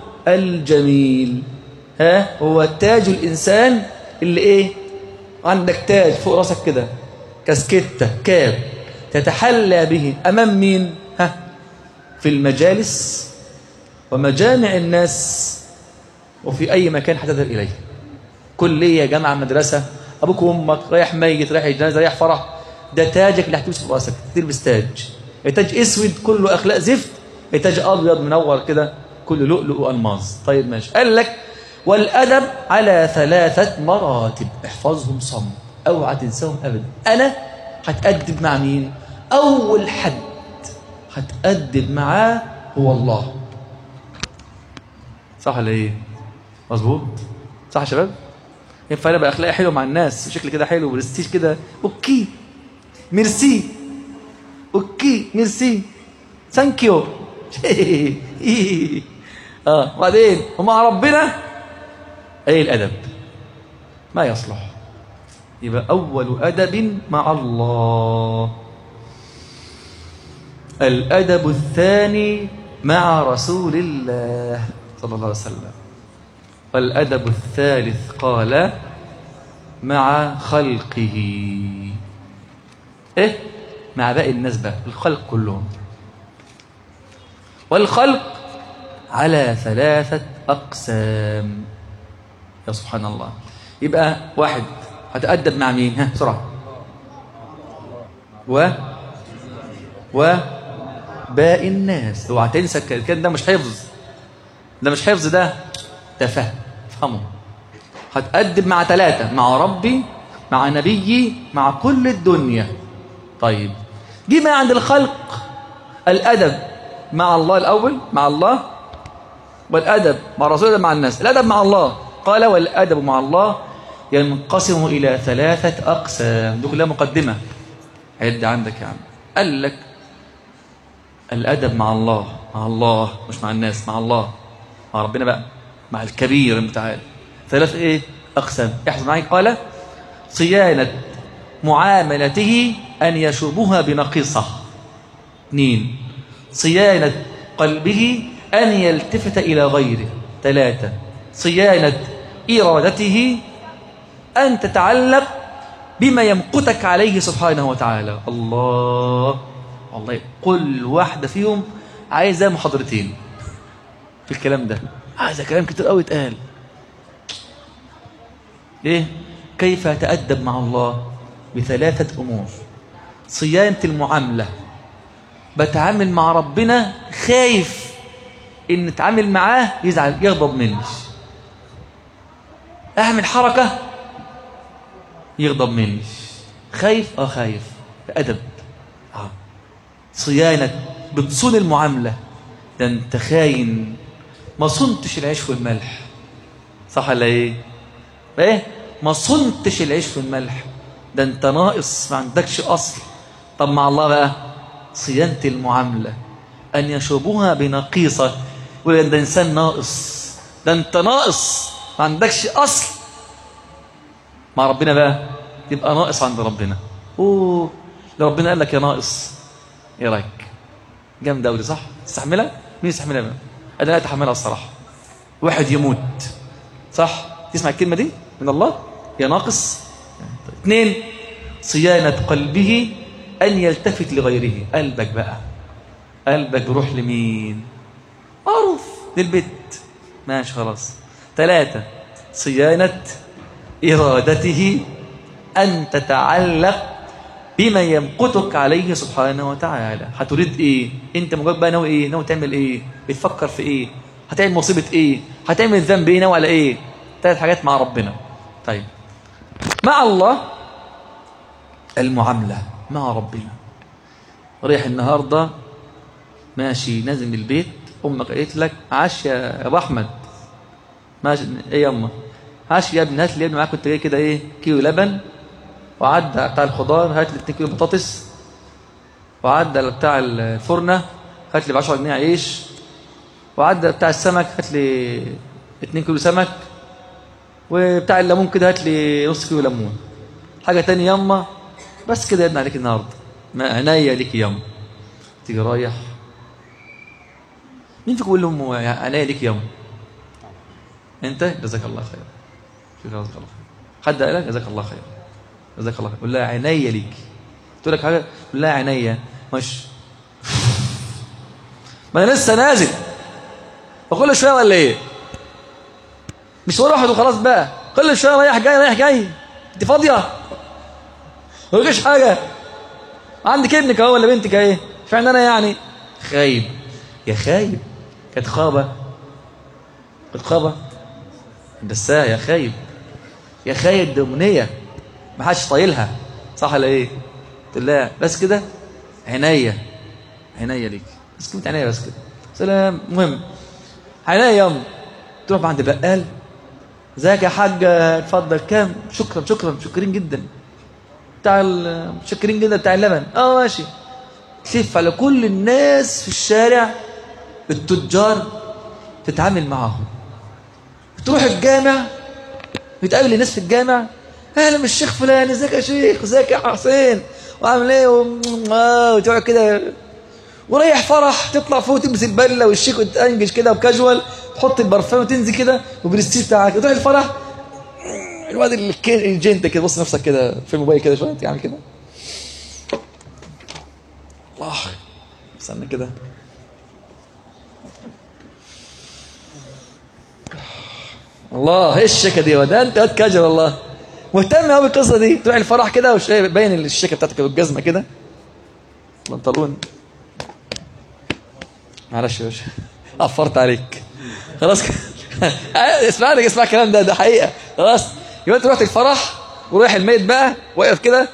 الجميل ها هو تاج الإنسان اللي إيه عندك تاج فوق راسك كده كاسكتة كاب تتحلى به أمام مين ها في المجالس ومجامع الناس وفي أي مكان حتذهب إليه كلية جامعة مدرسة أبوك وأمك رايح ميت رايح جنازة رايح فرح ده تاجك اللي هتلبسه في راسك تلبس تاج تاج اسود كله أخلاق زفت تاج أبيض منور كده كله لؤلؤ وألماظ طيب ماشي قال لك والأدب على ثلاثة مراتب احفظهم صم اوعى تنساهم أبدا أنا هتأدب مع مين أول حد هتأدب معاه هو الله صح ولا ايه مظبوط صح يا شباب ينفع انا بقى اخلاقي حلو مع الناس شكلي كده حلو برستيج كده اوكي ميرسي اوكي ميرسي ثانك يو اه وبعدين ومع ربنا ايه الادب ما يصلح يبقى اول ادب مع الله الادب الثاني مع رسول الله صلى الله عليه وسلم والأدب الثالث قال مع خلقه إيه؟ مع باقي الناس بقى الخلق كلهم والخلق على ثلاثة أقسام يا سبحان الله يبقى واحد هتأدب مع مين ها بسرعة و و باقي الناس اوعى تنسى الكلام ده مش حفظ ده مش حفظ ده ده فهم فهمه هتأدب مع ثلاثة مع ربي مع نبيي مع كل الدنيا طيب دي ما عند الخلق الأدب مع الله الأول مع الله والأدب مع الرسول مع الناس الأدب مع الله قال والأدب مع الله ينقسم إلى ثلاثة أقسام دي كلها مقدمة عد عندك يا عم قال لك الأدب مع الله مع الله مش مع الناس مع الله مع ربنا بقى مع الكبير المتعال ثلاث ايه اقسام احفظ معي قال صيانه معاملته ان يشوبها بنقيصه اثنين صيانه قلبه ان يلتفت الى غيره ثلاثه صيانه ارادته ان تتعلق بما يمقتك عليه سبحانه وتعالى الله والله كل واحده فيهم عايزه محاضرتين في الكلام ده عايزه كلام كتير قوي اتقال ايه كيف اتادب مع الله بثلاثه امور صيانه المعامله بتعامل مع ربنا خايف ان اتعامل معاه يزعل يغضب مني اعمل حركه يغضب مني خايف اه خايف ادب آه. صيانه بتصون المعامله ده انت خاين ما صنتش العيش والملح صح ولا ايه ايه ما صنتش العيش والملح ده انت ناقص ما عندكش اصل طب مع الله بقى صيانه المعامله أن يشوبوها بنقيصة يقول ده إنسان ناقص ده أنت ناقص ما عندكش أصل مع ربنا بقى تبقى ناقص عند ربنا أوه لو ربنا قال لك يا ناقص إيه رأيك جامدة أوي صح تستحملها مين يستحملها بقى أنا لا أتحملها الصراحة واحد يموت صح تسمع الكلمة دي من الله يا ناقص اثنين صيانة قلبه أن يلتفت لغيره قلبك بقى قلبك بيروح لمين معروف للبيت ماشي خلاص ثلاثة صيانة إرادته أن تتعلق بما يمقتك عليه سبحانه وتعالى هتريد ايه انت مجرد بقى ناوي ايه ناوي تعمل ايه بتفكر في ايه هتعمل مصيبة ايه هتعمل ذنب ايه ناوي على ايه ثلاث حاجات مع ربنا طيب مع الله المعاملة مع ربنا رايح النهاردة ماشي نازل من البيت امك قالت لك عاش يا ابو احمد ماشي ايه يا امه عاش يا ابني هات لي يا ابني معاك كنت جاي كده ايه كيلو لبن وعدى بتاع الخضار هات لي 2 كيلو بطاطس وعدى بتاع الفرنه هات لي ب 10 جنيه عيش وعدى بتاع السمك هات لي 2 كيلو سمك وبتاع الليمون كده هات لي نص كيلو ليمون حاجه تانية ياما بس كده يا ابني عليك النهارده ما عينيا ليك ياما تيجي رايح مين فيكم يقول لهم عينيا ليك ياما انت جزاك الله خير جزاك الله خير حد قال لك جزاك الله خير جزاك الله خير قول لها عينيا ليك تقول لك حاجه قول لها عينيا مش ما انا لسه نازل وكل شويه ولا ايه مش واحد وخلاص بقى كل شويه رايح جاي رايح جاي انت فاضيه ما فيش حاجه عندك ابنك اهو ولا بنتك اهي فعلا انا يعني خايب يا خايب كانت خابه كانت خابه بس يا خايب يا خايب دي امنيه ما حدش طايلها صح ولا ايه تقول لها بس كده عينيا عينيا ليك بس كلمه عينيا بس كده سلام مهم عينيا ياما تروح عند بقال ازيك يا حاج اتفضل كام شكرا شكرا شكرين جدا بتاع متشكرين جدا بتاع اللبن اه ماشي تلف على كل الناس في الشارع التجار تتعامل معاهم تروح الجامع بتقابل الناس في الجامع اهلا بالشيخ فلان ازيك يا شيخ ازيك يا حسين وعامل ايه وتقعد كده ورايح فرح تطلع فوق تلبس البله والشيك وتنجش كده وكاجوال تحط البرفان وتنزل كده وبرستيج بتاعك تروح الفرح الواد الجنت كده بص نفسك كده في الموبايل كده شويه يعني كده الله استنى كده الله ايه الشيكه دي ده انت واد كاجر والله مهتم قوي بالقصه دي تروح الفرح كده وباين الشيكه بتاعتك بالجزمه كده بنطلون معلش يا باشا قفرت عليك خلاص اسمع لك اسمع الكلام ده ده حقيقه خلاص يبقى انت رحت الفرح ورايح الميت بقى واقف كده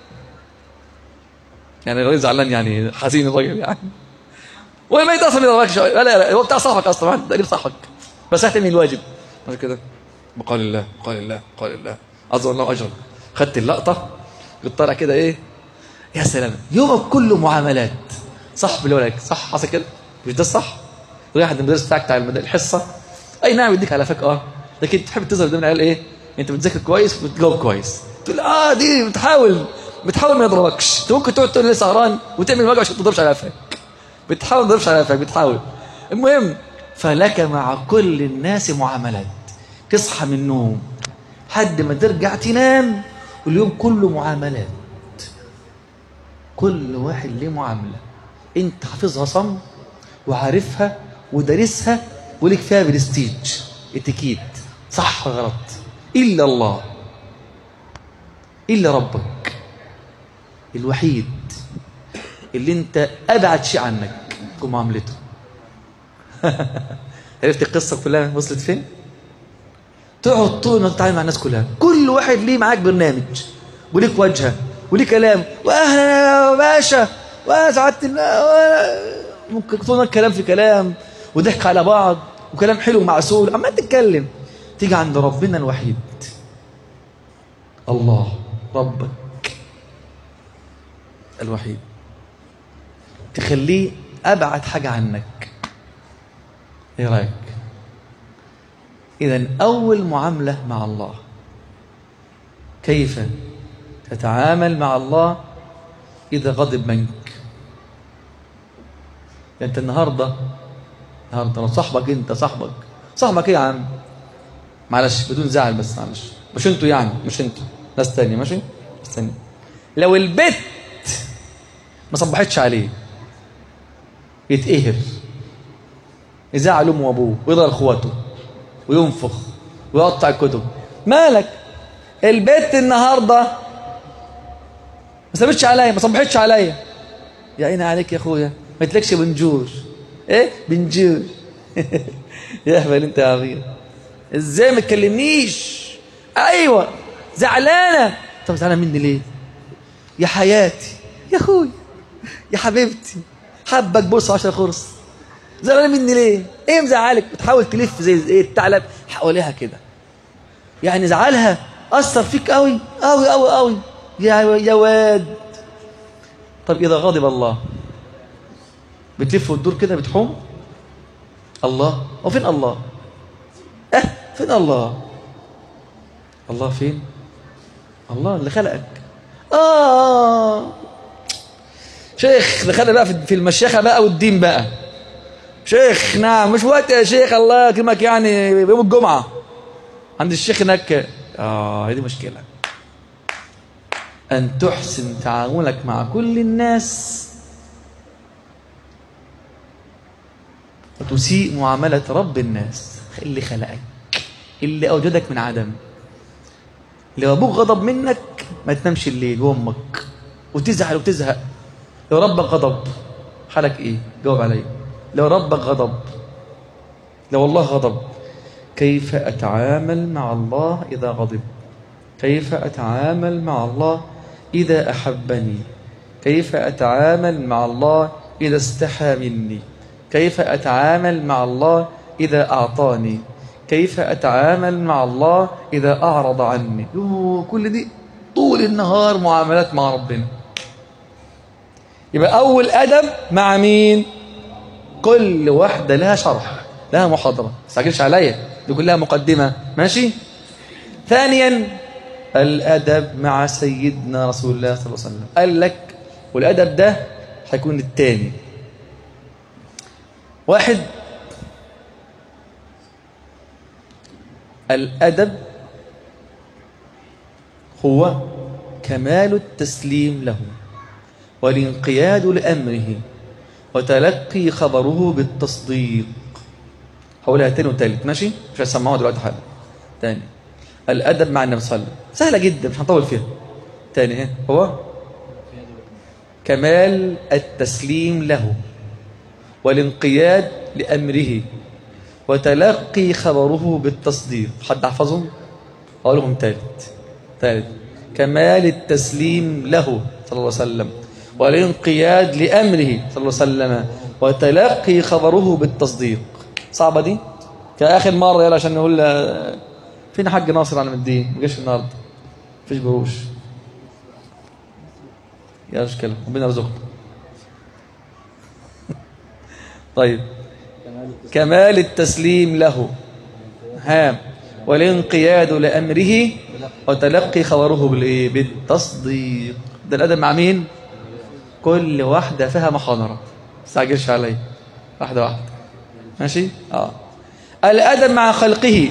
يعني الراجل زعلان يعني حزين الراجل يعني والميت اصلا ما يضربكش لا لا هو بتاع صاحبك اصلا تقريبا صاحبك بس هتعمل الواجب بعد كده بقال الله بقال الله بقال الله عز الله اجرا خدت اللقطه بتطلع كده ايه يا سلام يومك كله معاملات صح بالولد صح حصل كده مش ده الصح رايح عند المدرس بتاعك بتاع الحصه اي نعم يديك على فك اه لكن تحب تظهر قدام العيال ايه انت بتذاكر كويس وبتجاوب كويس تقول اه دي بتحاول بتحاول ما يضربكش انت ممكن تقعد تقول لي سهران وتعمل واجب عشان ما تضربش على قفاك بتحاول ما تضربش على قفاك بتحاول المهم فلك مع كل الناس معاملات تصحى من النوم حد ما ترجع تنام واليوم كله معاملات كل واحد ليه معامله انت حافظها صم وعارفها ودارسها وليك فيها برستيج اتيكيت صح ولا غلط الا الله الا ربك الوحيد اللي انت ابعد شيء عنك في معاملته عرفت القصه كلها وصلت فين تقعد طول ما تتعامل مع الناس كلها كل واحد ليه معاك برنامج وليك وجهه وليه كلام واهلا يا باشا وسعاده الله ممكن طول الكلام في كلام وضحك على بعض وكلام حلو معسول عمال تتكلم تيجي عند ربنا الوحيد الله ربك الوحيد تخليه ابعد حاجه عنك ايه رايك اذا اول معامله مع الله كيف تتعامل مع الله اذا غضب منك يعني انت النهارده النهارده لو صاحبك انت صاحبك صاحبك ايه يا عم معلش بدون زعل بس معلش مش انتوا يعني مش انتوا ناس تانية ماشي ناس تانية لو البت ما صبحتش عليه يتقهر يزعل امه وابوه ويضرب اخواته وينفخ ويقطع الكتب مالك البت النهارده ما سابتش عليا ما صبحتش عليا يا عيني عليك يا اخويا ما تلكش بنجور ايه بنجور يا اهبل انت يا عبير ازاي ما تكلمنيش ايوه زعلانه طب زعلانه مني ليه يا حياتي يا اخويا يا حبيبتي حبك بص عشر خرص زعلانه مني ليه ايه مزعلك بتحاول تلف زي ايه الثعلب حواليها كده يعني زعلها اثر فيك قوي قوي قوي قوي يا يا واد طب اذا غضب الله بتلف وتدور كده بتحوم الله وفين الله اه فين الله الله فين الله اللي خلقك اه شيخ دخلنا بقى في- في المشيخه بقى والدين بقى شيخ نعم مش وقت يا شيخ الله يكرمك يعني يوم الجمعه عند الشيخ هناك اه هي دي مشكله ان تحسن تعاملك مع كل الناس وتسيء معامله رب الناس اللي خلقك اللي اوجدك من عدم لو ابوك غضب منك ما تنامش الليل وامك وتزعل وتزهق لو ربك غضب حالك ايه جاوب علي لو ربك غضب لو الله غضب كيف اتعامل مع الله اذا غضب كيف اتعامل مع الله اذا احبني كيف اتعامل مع الله اذا استحى مني كيف اتعامل مع الله اذا اعطاني كيف اتعامل مع الله اذا اعرض عني يوه، كل دي طول النهار معاملات مع ربنا يبقى أول أدب مع مين؟ كل واحدة لها شرح لها محاضرة ما تستعجلش عليا دي كلها مقدمة ماشي؟ ثانيا الأدب مع سيدنا رسول الله صلى الله عليه وسلم قال لك والأدب ده هيكون الثاني واحد الأدب هو كمال التسليم له والانقياد لأمره وتلقي خبره بالتصديق هقولها تاني وتالت ماشي مش هسمعوها دلوقتي حالا تاني الأدب مع النبي صلى الله عليه وسلم سهلة جدا مش هنطول فيها تاني ايه هو كمال التسليم له والانقياد لأمره وتلقي خبره بالتصديق حد حفظهم أقولهم تالت تالت كمال التسليم له صلى الله عليه وسلم والانقياد لأمره صلى الله عليه وسلم وتلقي خبره بالتصديق صعبة دي كآخر مرة يلا عشان نقول آه، فين حاج ناصر على الدين ما جاش النهارده مفيش جروش يا مشكلة ربنا يرزقنا طيب كمال التسليم له ها والانقياد لأمره وتلقي خبره بالإيه؟ بالتصديق ده الأدب مع مين؟ كل واحدة فيها محاضرة ما تستعجلش علي واحدة واحدة ماشي؟ اه الأدب مع خلقه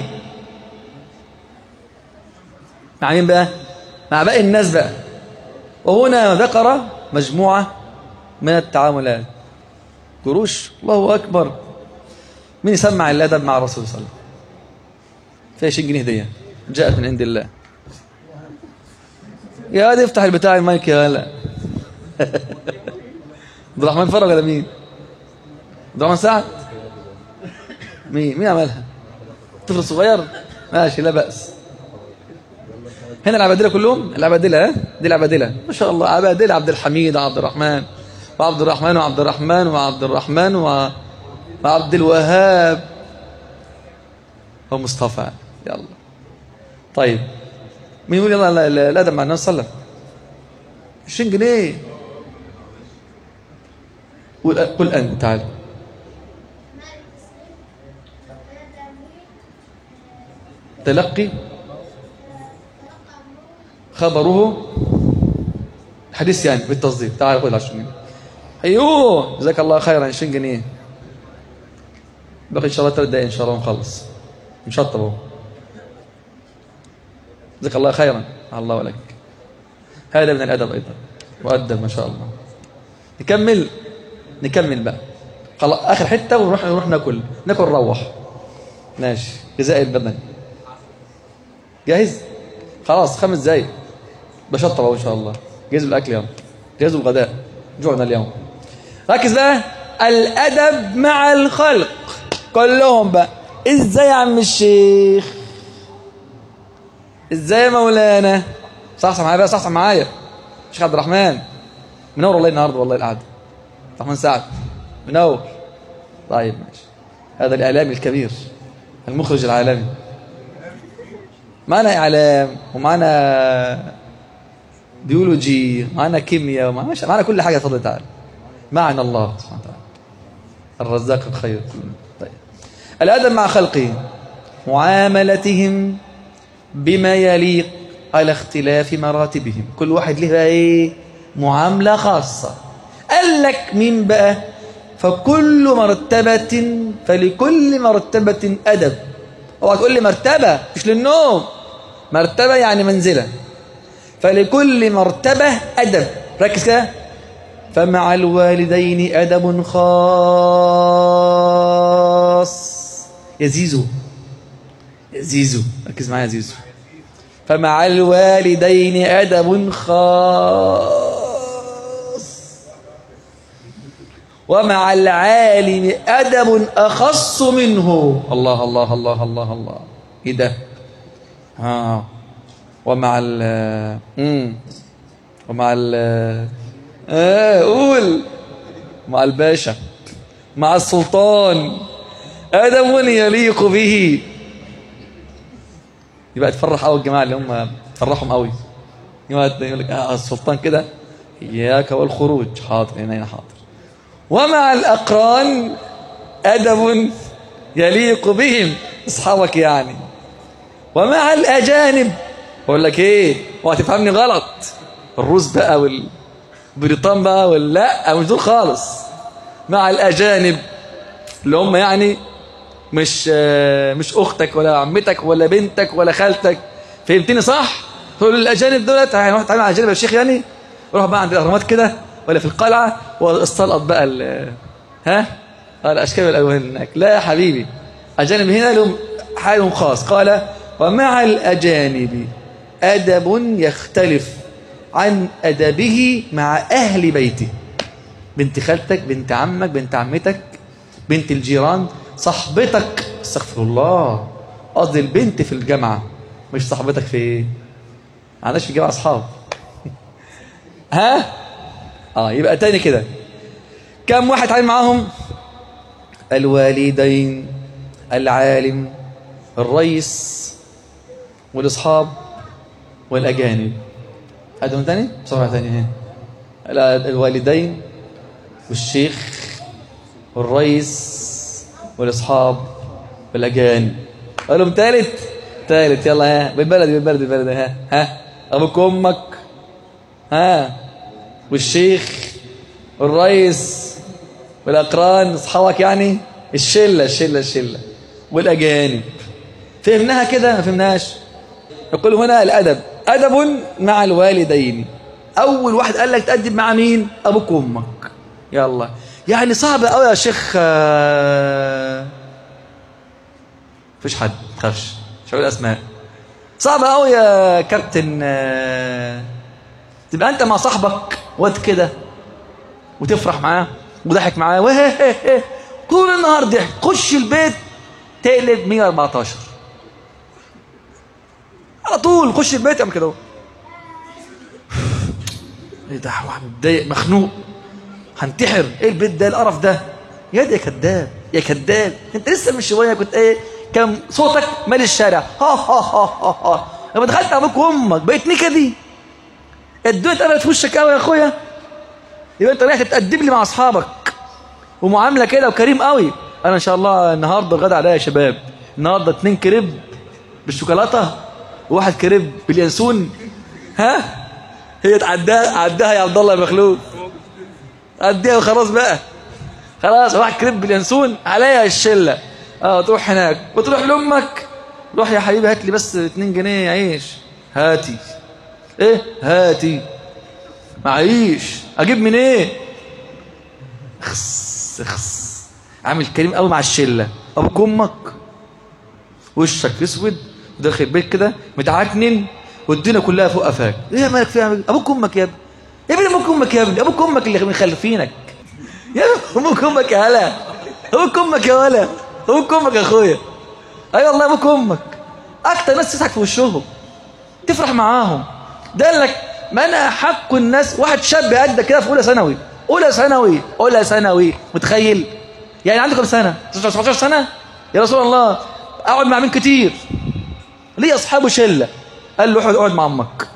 مع مين بقى؟ مع باقي الناس بقى وهنا ذكر مجموعة من التعاملات قروش الله أكبر مين يسمع الأدب مع الرسول صلى الله عليه وسلم فيها 20 جنيه هدية جاءت من عند الله يا واد افتح البتاع المايك يا ولا عبد الرحمن فرج ولا مين؟ عبد الرحمن سعد مين مين عملها؟ طفل صغير ماشي لا بأس هنا العبادلة كلهم العبادلة ها دي العبادلة ما شاء الله عبادلة عبد الحميد وعبد الرحمن وعبد الرحمن وعبد الرحمن وعبد الرحمن و- وعبد الوهاب ومصطفى يلا طيب مين يقول يلا ال- ال- الادب مع النبي صلى الله عليه وسلم 20 جنيه قل قل انت تعال تلقي خبره حديث يعني بالتصديق تعال خذ 20 جنيه ايوه جزاك الله خيرا 20 جنيه باقي ان شاء الله ثلاث دقايق ان شاء الله ونخلص مشطب اهو جزاك الله خيرا الله ولك هذا من الادب ايضا مؤدب ما شاء الله نكمل نكمل بقى خلاص اخر حته ونروح نروح ناكل ناكل نروح ماشي غذاء البدن جاهز خلاص خمس دقايق بشطب اهو ان شاء الله جهزوا الاكل يلا جهزوا الغداء جوعنا اليوم ركز بقى الادب مع الخلق كلهم بقى ازاي يا عم الشيخ ازاي يا مولانا صحصح معايا بقى صحصح معايا شيخ عبد الرحمن منور والله النهارده والله القعده عبد الرحمن سعد منور طيب ماشي هذا الاعلامي الكبير المخرج العالمي معنا اعلام ومعنا بيولوجي معنا كيمياء ومعنا معنا كل حاجه بفضل تعالى معنا الله سبحانه وتعالى الرزاق الخير طيب الادب مع خلقه معاملتهم بما يليق على اختلاف مراتبهم كل واحد له بقى ايه معامله خاصه قال لك مين بقى فكل مرتبه فلكل مرتبه ادب اوعى تقول لي مرتبه مش للنوم مرتبه يعني منزله فلكل مرتبه ادب ركز كده فمع الوالدين ادب خاص يا زيزو يا زيزو ركز معايا يا زيزو فمع الوالدين أدب خاص ومع العالم أدب أخص منه الله الله الله الله الله إيه ده ها ومع ال مم. ومع ال آه قول مع الباشا مع السلطان أدب يليق به يبقى تفرح قوي الجماعه اللي هم تفرحهم قوي يقول لك اه السلطان كده اياك والخروج حاضر هنا هنا حاضر ومع الاقران ادب يليق بهم اصحابك يعني ومع الاجانب بقول لك ايه اوعى تفهمني غلط الروس بقى والبريطان بقى ولا مش دول خالص مع الاجانب اللي هم يعني مش مش اختك ولا عمتك ولا بنتك ولا خالتك فهمتني صح تقول الاجانب دولت هنروح نتعامل مع اجانب يا شيخ يعني روح بقى عند الاهرامات كده ولا في القلعه واستلقط بقى ال ها الاشكال والالوان هناك لا يا حبيبي اجانب هنا لهم حالهم خاص قال ومع الاجانب ادب يختلف عن ادبه مع اهل بيته بنت خالتك بنت عمك بنت عمتك بنت الجيران صاحبتك استغفر الله قصدي البنت في الجامعة مش صاحبتك في ايه عندناش في الجامعة اصحاب ها اه يبقى تاني كده كم واحد عين معاهم الوالدين العالم الرئيس والاصحاب والاجانب هذا من تاني بسرعه تاني ها الوالدين والشيخ والرئيس والاصحاب والاجانب اقول لهم ثالث ثالث يلا ها بالبلد بالبلد بالبلد ها ها ابوك وامك ها والشيخ والرئيس والاقران اصحابك يعني الشله الشله الشله والاجانب فهمناها كده ما فهمناش يقول هنا الادب ادب مع الوالدين اول واحد قال لك تادب مع مين ابوك وامك يلا يعني صعب قوي يا شيخ مفيش حد ما تخافش مش هقول اسماء صعب قوي يا كابتن تبقى انت مع صاحبك واد كده وتفرح معاه وضحك معاه وهي طول النهار ضحك خش البيت تقلب 114 على طول خش البيت اعمل كده ايه ده واحد متضايق مخنوق هنتحر ايه البيت ده القرف ده يا دي يا كذاب يا كذاب انت لسه من شويه كنت ايه كان صوتك مال الشارع ها ها ها ها ها لما دخلت ابوك وامك بقيت نكدي الدنيا اتقلبت في وشك قوي يا اخويا يبقى انت رايح تتقدم لي مع اصحابك ومعامله كده وكريم قوي انا ان شاء الله النهارده الغدا عليا يا شباب النهارده اتنين كريب بالشوكولاته وواحد كريب باليانسون ها هي تعداها عداها يا عبد الله يا مخلوق عديها وخلاص بقى خلاص واحد كريب باليانسون عليا الشله اه تروح هناك وتروح لامك روح يا حبيبي هات لي بس 2 جنيه عيش هاتي ايه هاتي معيش اجيب من ايه اخس اخس عامل كريم قوي مع الشله ابوك امك وشك اسود وداخل البيت كده متعكنن والدنيا كلها فوق قفاك ايه يا مالك فيها ابوك امك يا ابني يا ابني ابوك امك يا ابني ابوك امك اللي مخلفينك يا ابني ابوك امك يا هلا ابوك امك يا ولا ابوك امك يا اخويا اي والله ابوك امك اكتر ناس تضحك في وشهم تفرح معاهم ده قال لك من احق الناس واحد شاب قد كده في اولى ثانوي اولى ثانوي اولى ثانوي متخيل يعني عنده كام سنه 17 سنه يا رسول الله اقعد مع مين كتير ليه اصحابه شله قال له اقعد اقعد مع امك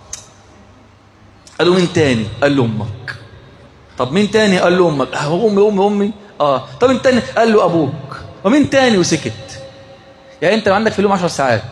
قال له مين تاني قال له امك طب مين تاني قال له امك اه امي امي امي اه طب مين تاني قال له ابوك ومين تاني وسكت يعني انت عندك في اليوم 10 ساعات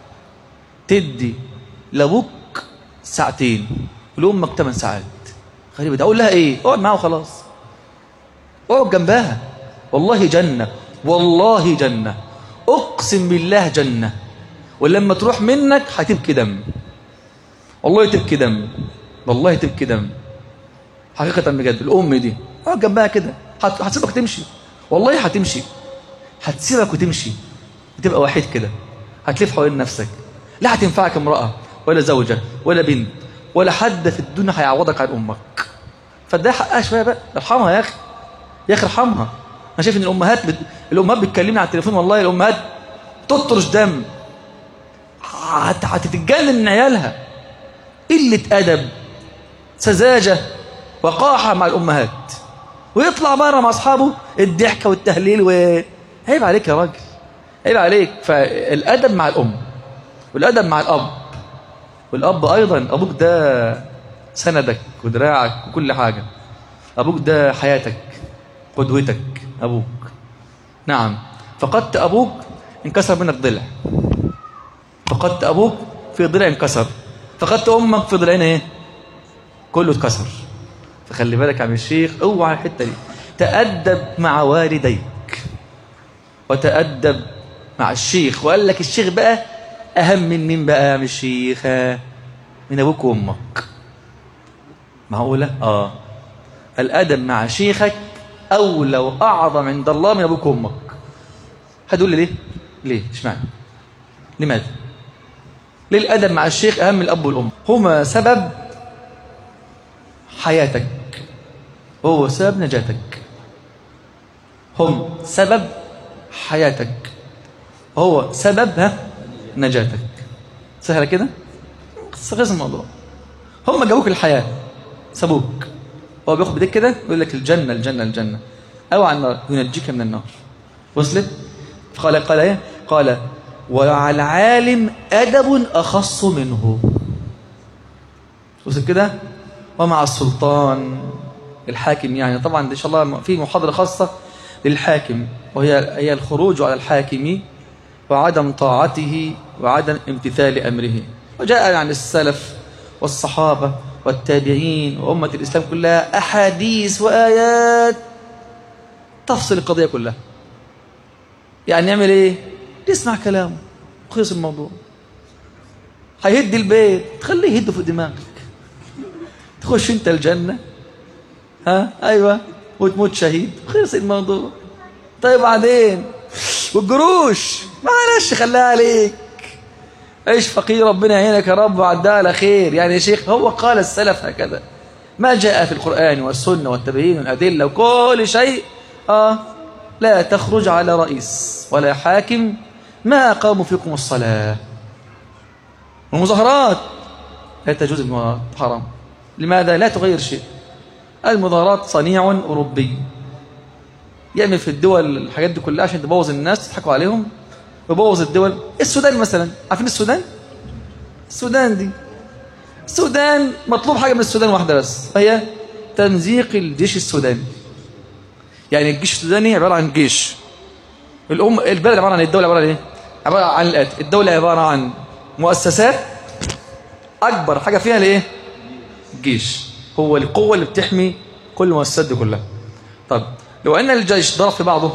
تدي لابوك ساعتين ولامك 8 ساعات غريبه ده اقول لها ايه اقعد معاها وخلاص اقعد جنبها والله جنه والله جنه اقسم بالله جنه ولما تروح منك هتبكي دم والله تبكي دم والله تبكي دم حقيقة بجد الأم دي اقعد جنبها كده هت- هتسيبك تمشي والله هتمشي هتسيبك وتمشي وتبقى وحيد كده هتلف حوالين نفسك لا هتنفعك امرأة ولا زوجة ولا بنت ولا حد في الدنيا هيعوضك عن أمك فده حقها شوية بقى ارحمها يا أخي يا أخي ارحمها أنا شايف إن الأمهات بت... الأمهات بتكلمني على التليفون والله الأمهات تطرش دم هت- هتتجنن من عيالها قلة أدب سذاجة وقاحة مع الأمهات ويطلع بره مع أصحابه الضحكة والتهليل و عيب عليك يا راجل عيب عليك فالأدب مع الأم والأدب مع الأب والأب أيضا أبوك ده سندك ودراعك وكل حاجة أبوك ده حياتك قدوتك أبوك نعم فقدت أبوك انكسر منك ضلع فقدت أبوك في ضلع انكسر فقدت أمك في ضلعين إيه كله اتكسر فخلي بالك يا عم الشيخ اوعى الحته دي تأدب مع والديك وتأدب مع الشيخ وقال لك الشيخ بقى أهم من مين بقى يا عم الشيخ ها؟ من أبوك وأمك معقولة؟ آه الأدب مع شيخك أولى وأعظم عند الله من أبوك وأمك هتقول لي ليه؟ ليه؟ اشمعنى؟ لماذا؟ ليه الأدب مع الشيخ أهم من الأب والأم؟ هما سبب حياتك هو سبب نجاتك هم سبب حياتك هو سبب ها نجاتك سهلة كده خلص الموضوع هم جابوك الحياة سابوك هو بياخد بديك كده يقول لك الجنة الجنة الجنة أو عن النار ينجيك من النار وصلت قال قال ايه قال وعلى العالم أدب أخص منه وصل كده ومع السلطان الحاكم يعني طبعا ان شاء الله في محاضره خاصه للحاكم وهي هي الخروج على الحاكم وعدم طاعته وعدم امتثال امره وجاء عن السلف والصحابه والتابعين وامه الاسلام كلها احاديث وايات تفصل القضيه كلها يعني نعمل ايه نسمع كلامه خلص الموضوع هيهد البيت خليه يهد في دماغك تخش انت الجنة ها ايوه وتموت شهيد خلص الموضوع طيب بعدين والجروش معلش خليها عليك عيش فقير ربنا يعينك يا رب وعدها على خير يعني يا شيخ هو قال السلف هكذا ما جاء في القرآن والسنة والتبيين والأدلة وكل شيء آه لا تخرج على رئيس ولا حاكم ما أقاموا فيكم الصلاة والمظاهرات لا تجوز المظاهرات حرام لماذا لا تغير شيء المظاهرات صنيع أوروبي يعمل في الدول الحاجات دي كلها عشان تبوظ الناس تضحكوا عليهم ويبوظ الدول السودان مثلا عارفين السودان السودان دي السودان مطلوب حاجة من السودان واحدة بس هي تمزيق الجيش السوداني يعني الجيش السوداني عباره عن جيش الام البلد عباره عن الدوله عباره عن ايه عباره عن الاتي الدوله عباره عن مؤسسات اكبر حاجه فيها الايه الجيش هو القوه اللي بتحمي كل المؤسسات دي كلها طب لو ان الجيش ضرب في بعضه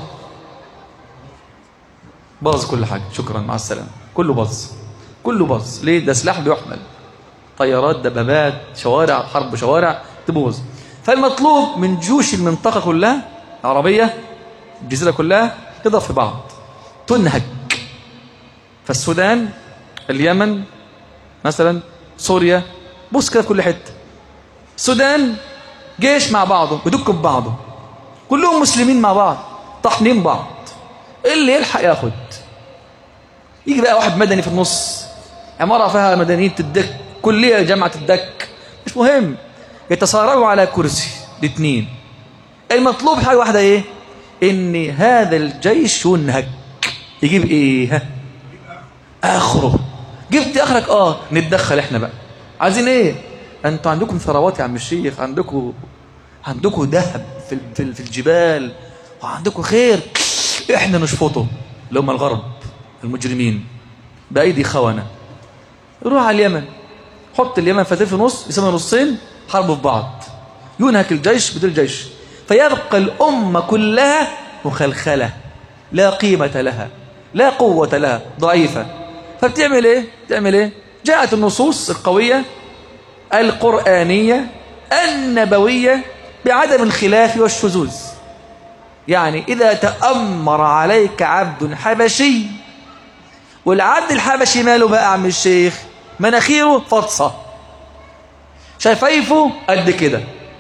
باظ كل حاجه شكرا مع السلامه كله باظ كله باظ ليه ده سلاح بيحمل طيارات دبابات شوارع حرب شوارع تبوظ فالمطلوب من جيوش المنطقه كلها العربيه الجزيره كلها تضرب في بعض تنهك فالسودان اليمن مثلا سوريا بص كده في كل حته السودان جيش مع بعضه يدكوا في بعضه كلهم مسلمين مع بعض طاحنين بعض اللي يلحق ياخد يجي بقى واحد مدني في النص عمارة فيها مدنيين تدك كلية جامعة تدك مش مهم يتصارعوا على كرسي الاثنين المطلوب حاجة واحدة ايه ان هذا الجيش ينهك يجيب ايه ها اخره جبت اخرك اه نتدخل احنا بقى عايزين ايه انتوا عندكم ثروات يا عم الشيخ عندكم عندكم ذهب في في في الجبال وعندكم خير احنا نشفطه اللي هم الغرب المجرمين بايدي خونه روح على اليمن حط اليمن فتاه في نص يسمى نصين حربوا في بعض ينهك الجيش بدون جيش فيبقى الأمة كلها مخلخلة لا قيمة لها لا قوة لها ضعيفة فبتعمل ايه بتعمل ايه جاءت النصوص القوية القرآنية النبوية بعدم الخلاف والشذوذ يعني إذا تأمر عليك عبد حبشي والعبد الحبشي ماله بقى عم الشيخ مناخيره فطسة شفايفه قد كده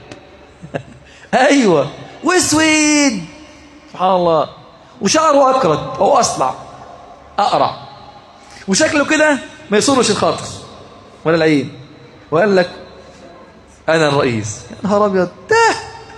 ايوه واسود سبحان الله وشعره اكرت او اصلع اقرع وشكله كده ما يصرش الخاطر ولا العين وقال لك انا الرئيس يا نهار ابيض ده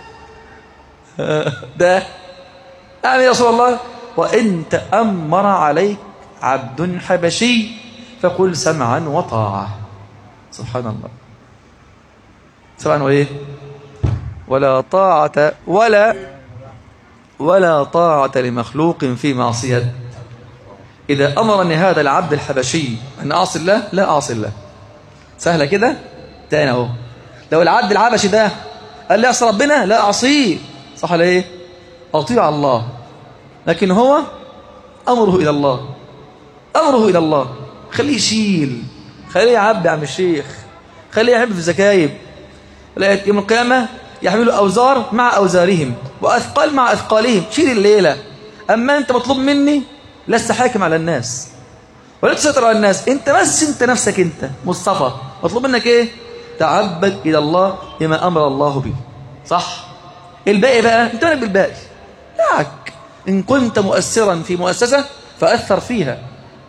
ده يعني يا رسول الله وان تامر عليك عبد حبشي فقل سمعا وطاعه سبحان الله سمعا وايه ولا طاعة ولا ولا طاعة لمخلوق في معصية إذا أمرني هذا العبد الحبشي أن أعصي الله لا أعصي الله سهلة كده تاني أهو لو العبد الحبشي ده قال لي أعصي ربنا لا أعصيه صح ولا إيه أطيع الله لكن هو أمره إلى الله أمره إلى الله خليه يشيل خليه يعبد يا عم الشيخ خليه يعب في زكايب يوم القيامة يحملوا أوزار مع أوزارهم وأثقال مع أثقالهم شيل الليلة أما أنت مطلوب مني لست حاكم على الناس ولا تسيطر على الناس أنت بس أنت نفسك أنت مصطفى مطلوب منك إيه تعبد إلى الله بما أمر الله به صح الباقي بقى أنت مالك بالباقي دعك إن كنت مؤثرا في مؤسسة فأثر فيها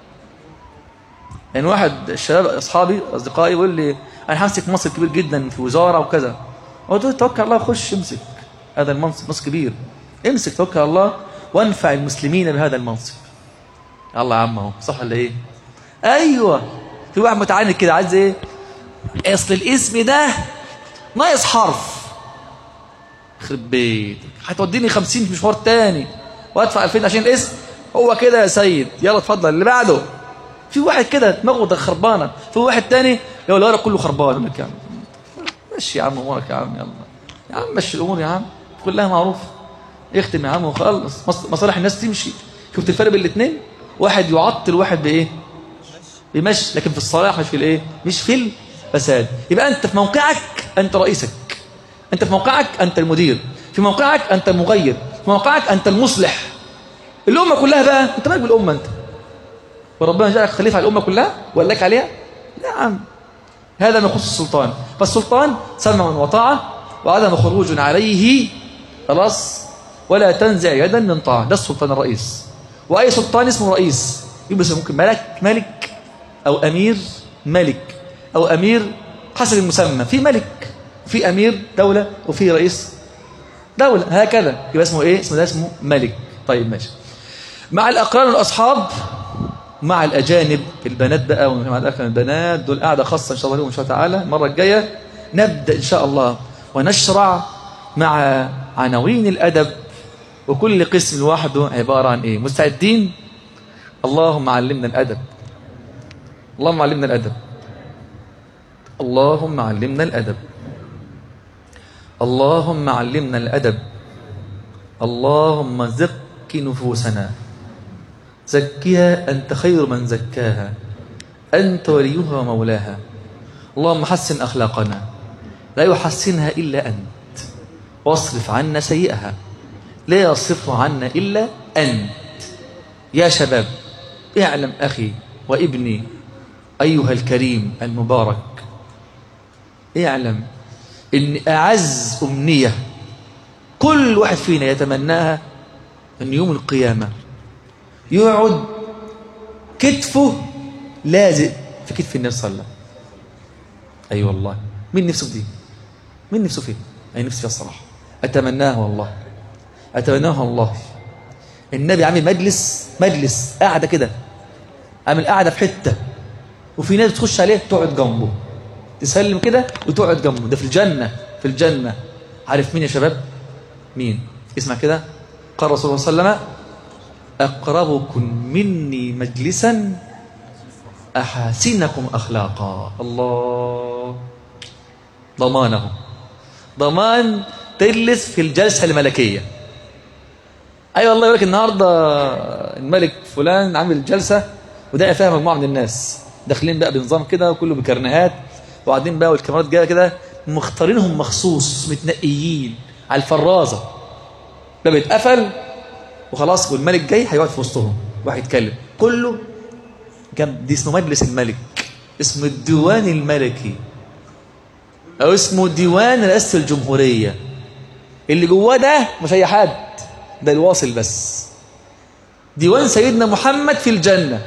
يعني واحد الشباب أصحابي أصدقائي يقول لي أنا همسك مصر كبير جدا في وزارة وكذا قلت له توكل على الله خش امسك هذا المنصب منصب كبير امسك توكل على الله وانفع المسلمين بهذا المنصب الله يا عم اهو صح ولا ايه ايوه في واحد متعاند كده عايز ايه اصل الاسم ده ناقص حرف يخرب بيتك هتوديني 50 في مشوار تاني وادفع 2000 عشان الاسم هو كده يا سيد يلا اتفضل اللي بعده في واحد كده دماغه ده خربانه في واحد تاني لو الورق كله خربان يقول لك يعني مشي يا عم امورك يا عم يلا يا عم مشي الامور يا عم كلها معروفه اختم يا عم وخلص مصالح الناس تمشي شفت الفرق بين الاثنين واحد يعطل واحد بايه بيمشي لكن في الصلاح مش في الايه مش في الفساد يبقى انت في موقعك انت رئيسك انت في موقعك انت المدير في موقعك انت المغير في موقعك انت المصلح الامه كلها بقى انت مالك بالامه انت وربنا جعلك خليفه على الامه كلها وقال لك عليها نعم هذا ما يخص السلطان فالسلطان سمع وطاعة وعدم خروج عليه خلاص ولا تنزع يدا من طاعة ده السلطان الرئيس وأي سلطان اسمه رئيس يبقى ممكن ملك ملك أو أمير ملك أو أمير حسب المسمى في ملك في أمير دولة وفي رئيس دولة هكذا يبقى اسمه إيه اسمه ده اسمه ملك طيب ماشي مع الأقران والأصحاب مع الأجانب البنات بقى ومع الأكرم البنات دول قاعدة خاصة إن شاء الله لهم إن شاء الله تعالى المرة الجاية نبدأ إن شاء الله ونشرع مع عناوين الأدب وكل قسم لوحده عبارة عن إيه مستعدين اللهم علمنا الأدب اللهم علمنا الأدب اللهم علمنا الأدب اللهم علمنا الأدب اللهم زك نفوسنا زكها أنت خير من زكاها أنت وليها ومولاها اللهم حسن أخلاقنا لا يحسنها إلا أنت واصرف عنا سيئها لا يصرف عنا إلا أنت يا شباب اعلم أخي وابني أيها الكريم المبارك اعلم إن أعز أمنية كل واحد فينا يتمناها أن يوم القيامة يقعد كتفه لازق في كتف النبي صلى الله عليه وسلم أي أيوة والله مين نفسه في دي مين نفسه فيه أي نفسي فيها الصراحة أتمناها والله أتمناها والله النبي عامل مجلس مجلس قاعدة كده عامل قاعدة في حتة وفي ناس بتخش عليه تقعد جنبه تسلم كده وتقعد جنبه ده في الجنة في الجنة عارف مين يا شباب مين اسمع كده قال رسول الله صلى الله عليه وسلم أقربكم مني مجلسا أحاسنكم أخلاقا الله ضمانه ضمان تجلس في الجلسة الملكية أي أيوة والله يقول لك النهاردة الملك فلان عامل جلسة وده فيها مجموعة من الناس داخلين بقى بنظام كده وكله بكرنيهات وقاعدين بقى والكاميرات جايه كده مختارينهم مخصوص متنقيين على الفرازه باب اتقفل وخلاص والملك جاي هيقعد في وسطهم واحد يتكلم كله جنب دي اسمه مجلس الملك اسمه الديوان الملكي او اسمه ديوان رئاسه الجمهوريه اللي جواه ده مش اي حد ده الواصل بس ديوان سيدنا محمد في الجنه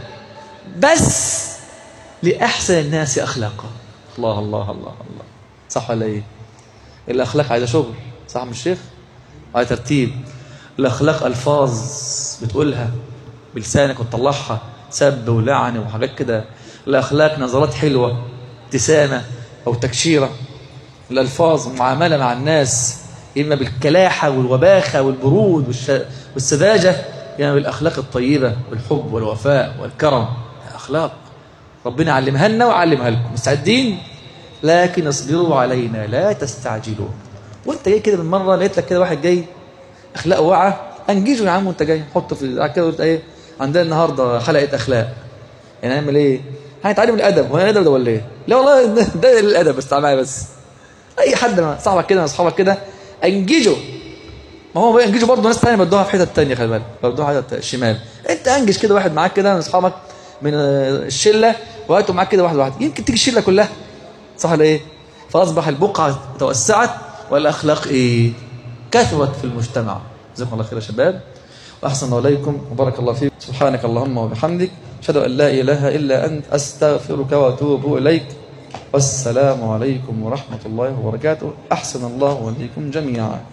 بس لاحسن الناس اخلاقا الله الله الله الله صح ولا ايه الاخلاق عايزه شغل صح مش الشيخ عايزه ترتيب الاخلاق الفاظ بتقولها بلسانك وتطلعها سب ولعن وحاجات كده الاخلاق نظرات حلوه ابتسامه او تكشيره الالفاظ معامله مع الناس اما بالكلاحه والوباخه والبرود والش... والسذاجه اما يعني بالاخلاق الطيبه والحب والوفاء والكرم اخلاق ربنا علمها لنا وعلمها لكم مستعدين لكن اصبروا علينا لا تستعجلوا وانت جاي كده من مره لقيت لك كده واحد جاي اخلاق واعه انجزه يا عم وانت جاي حطه في كده قلت ايه عندنا النهارده حلقه اخلاق يعني نعمل ايه هنتعلم الادب هو الادب ده ولا ايه لا والله ده الادب بس تعال معايا بس اي حد صاحبك كده اصحابك كده انجزه ما هو انجزه برضه ناس ثانيه بدوها في حته ثانيه خلي بالك بدوها حته الشمال انت انجز كده واحد معاك كده من اصحابك من الشله وهاتوا معاك كده واحد واحد يمكن تيجي الشله كلها صح ولا ايه فاصبح البقعه توسعت والاخلاق ايه كثرت في المجتمع جزاكم الله خير يا شباب واحسن الله اليكم وبارك الله فيكم سبحانك اللهم وبحمدك اشهد ان لا اله الا انت استغفرك واتوب اليك والسلام عليكم ورحمه الله وبركاته احسن الله واليكم جميعا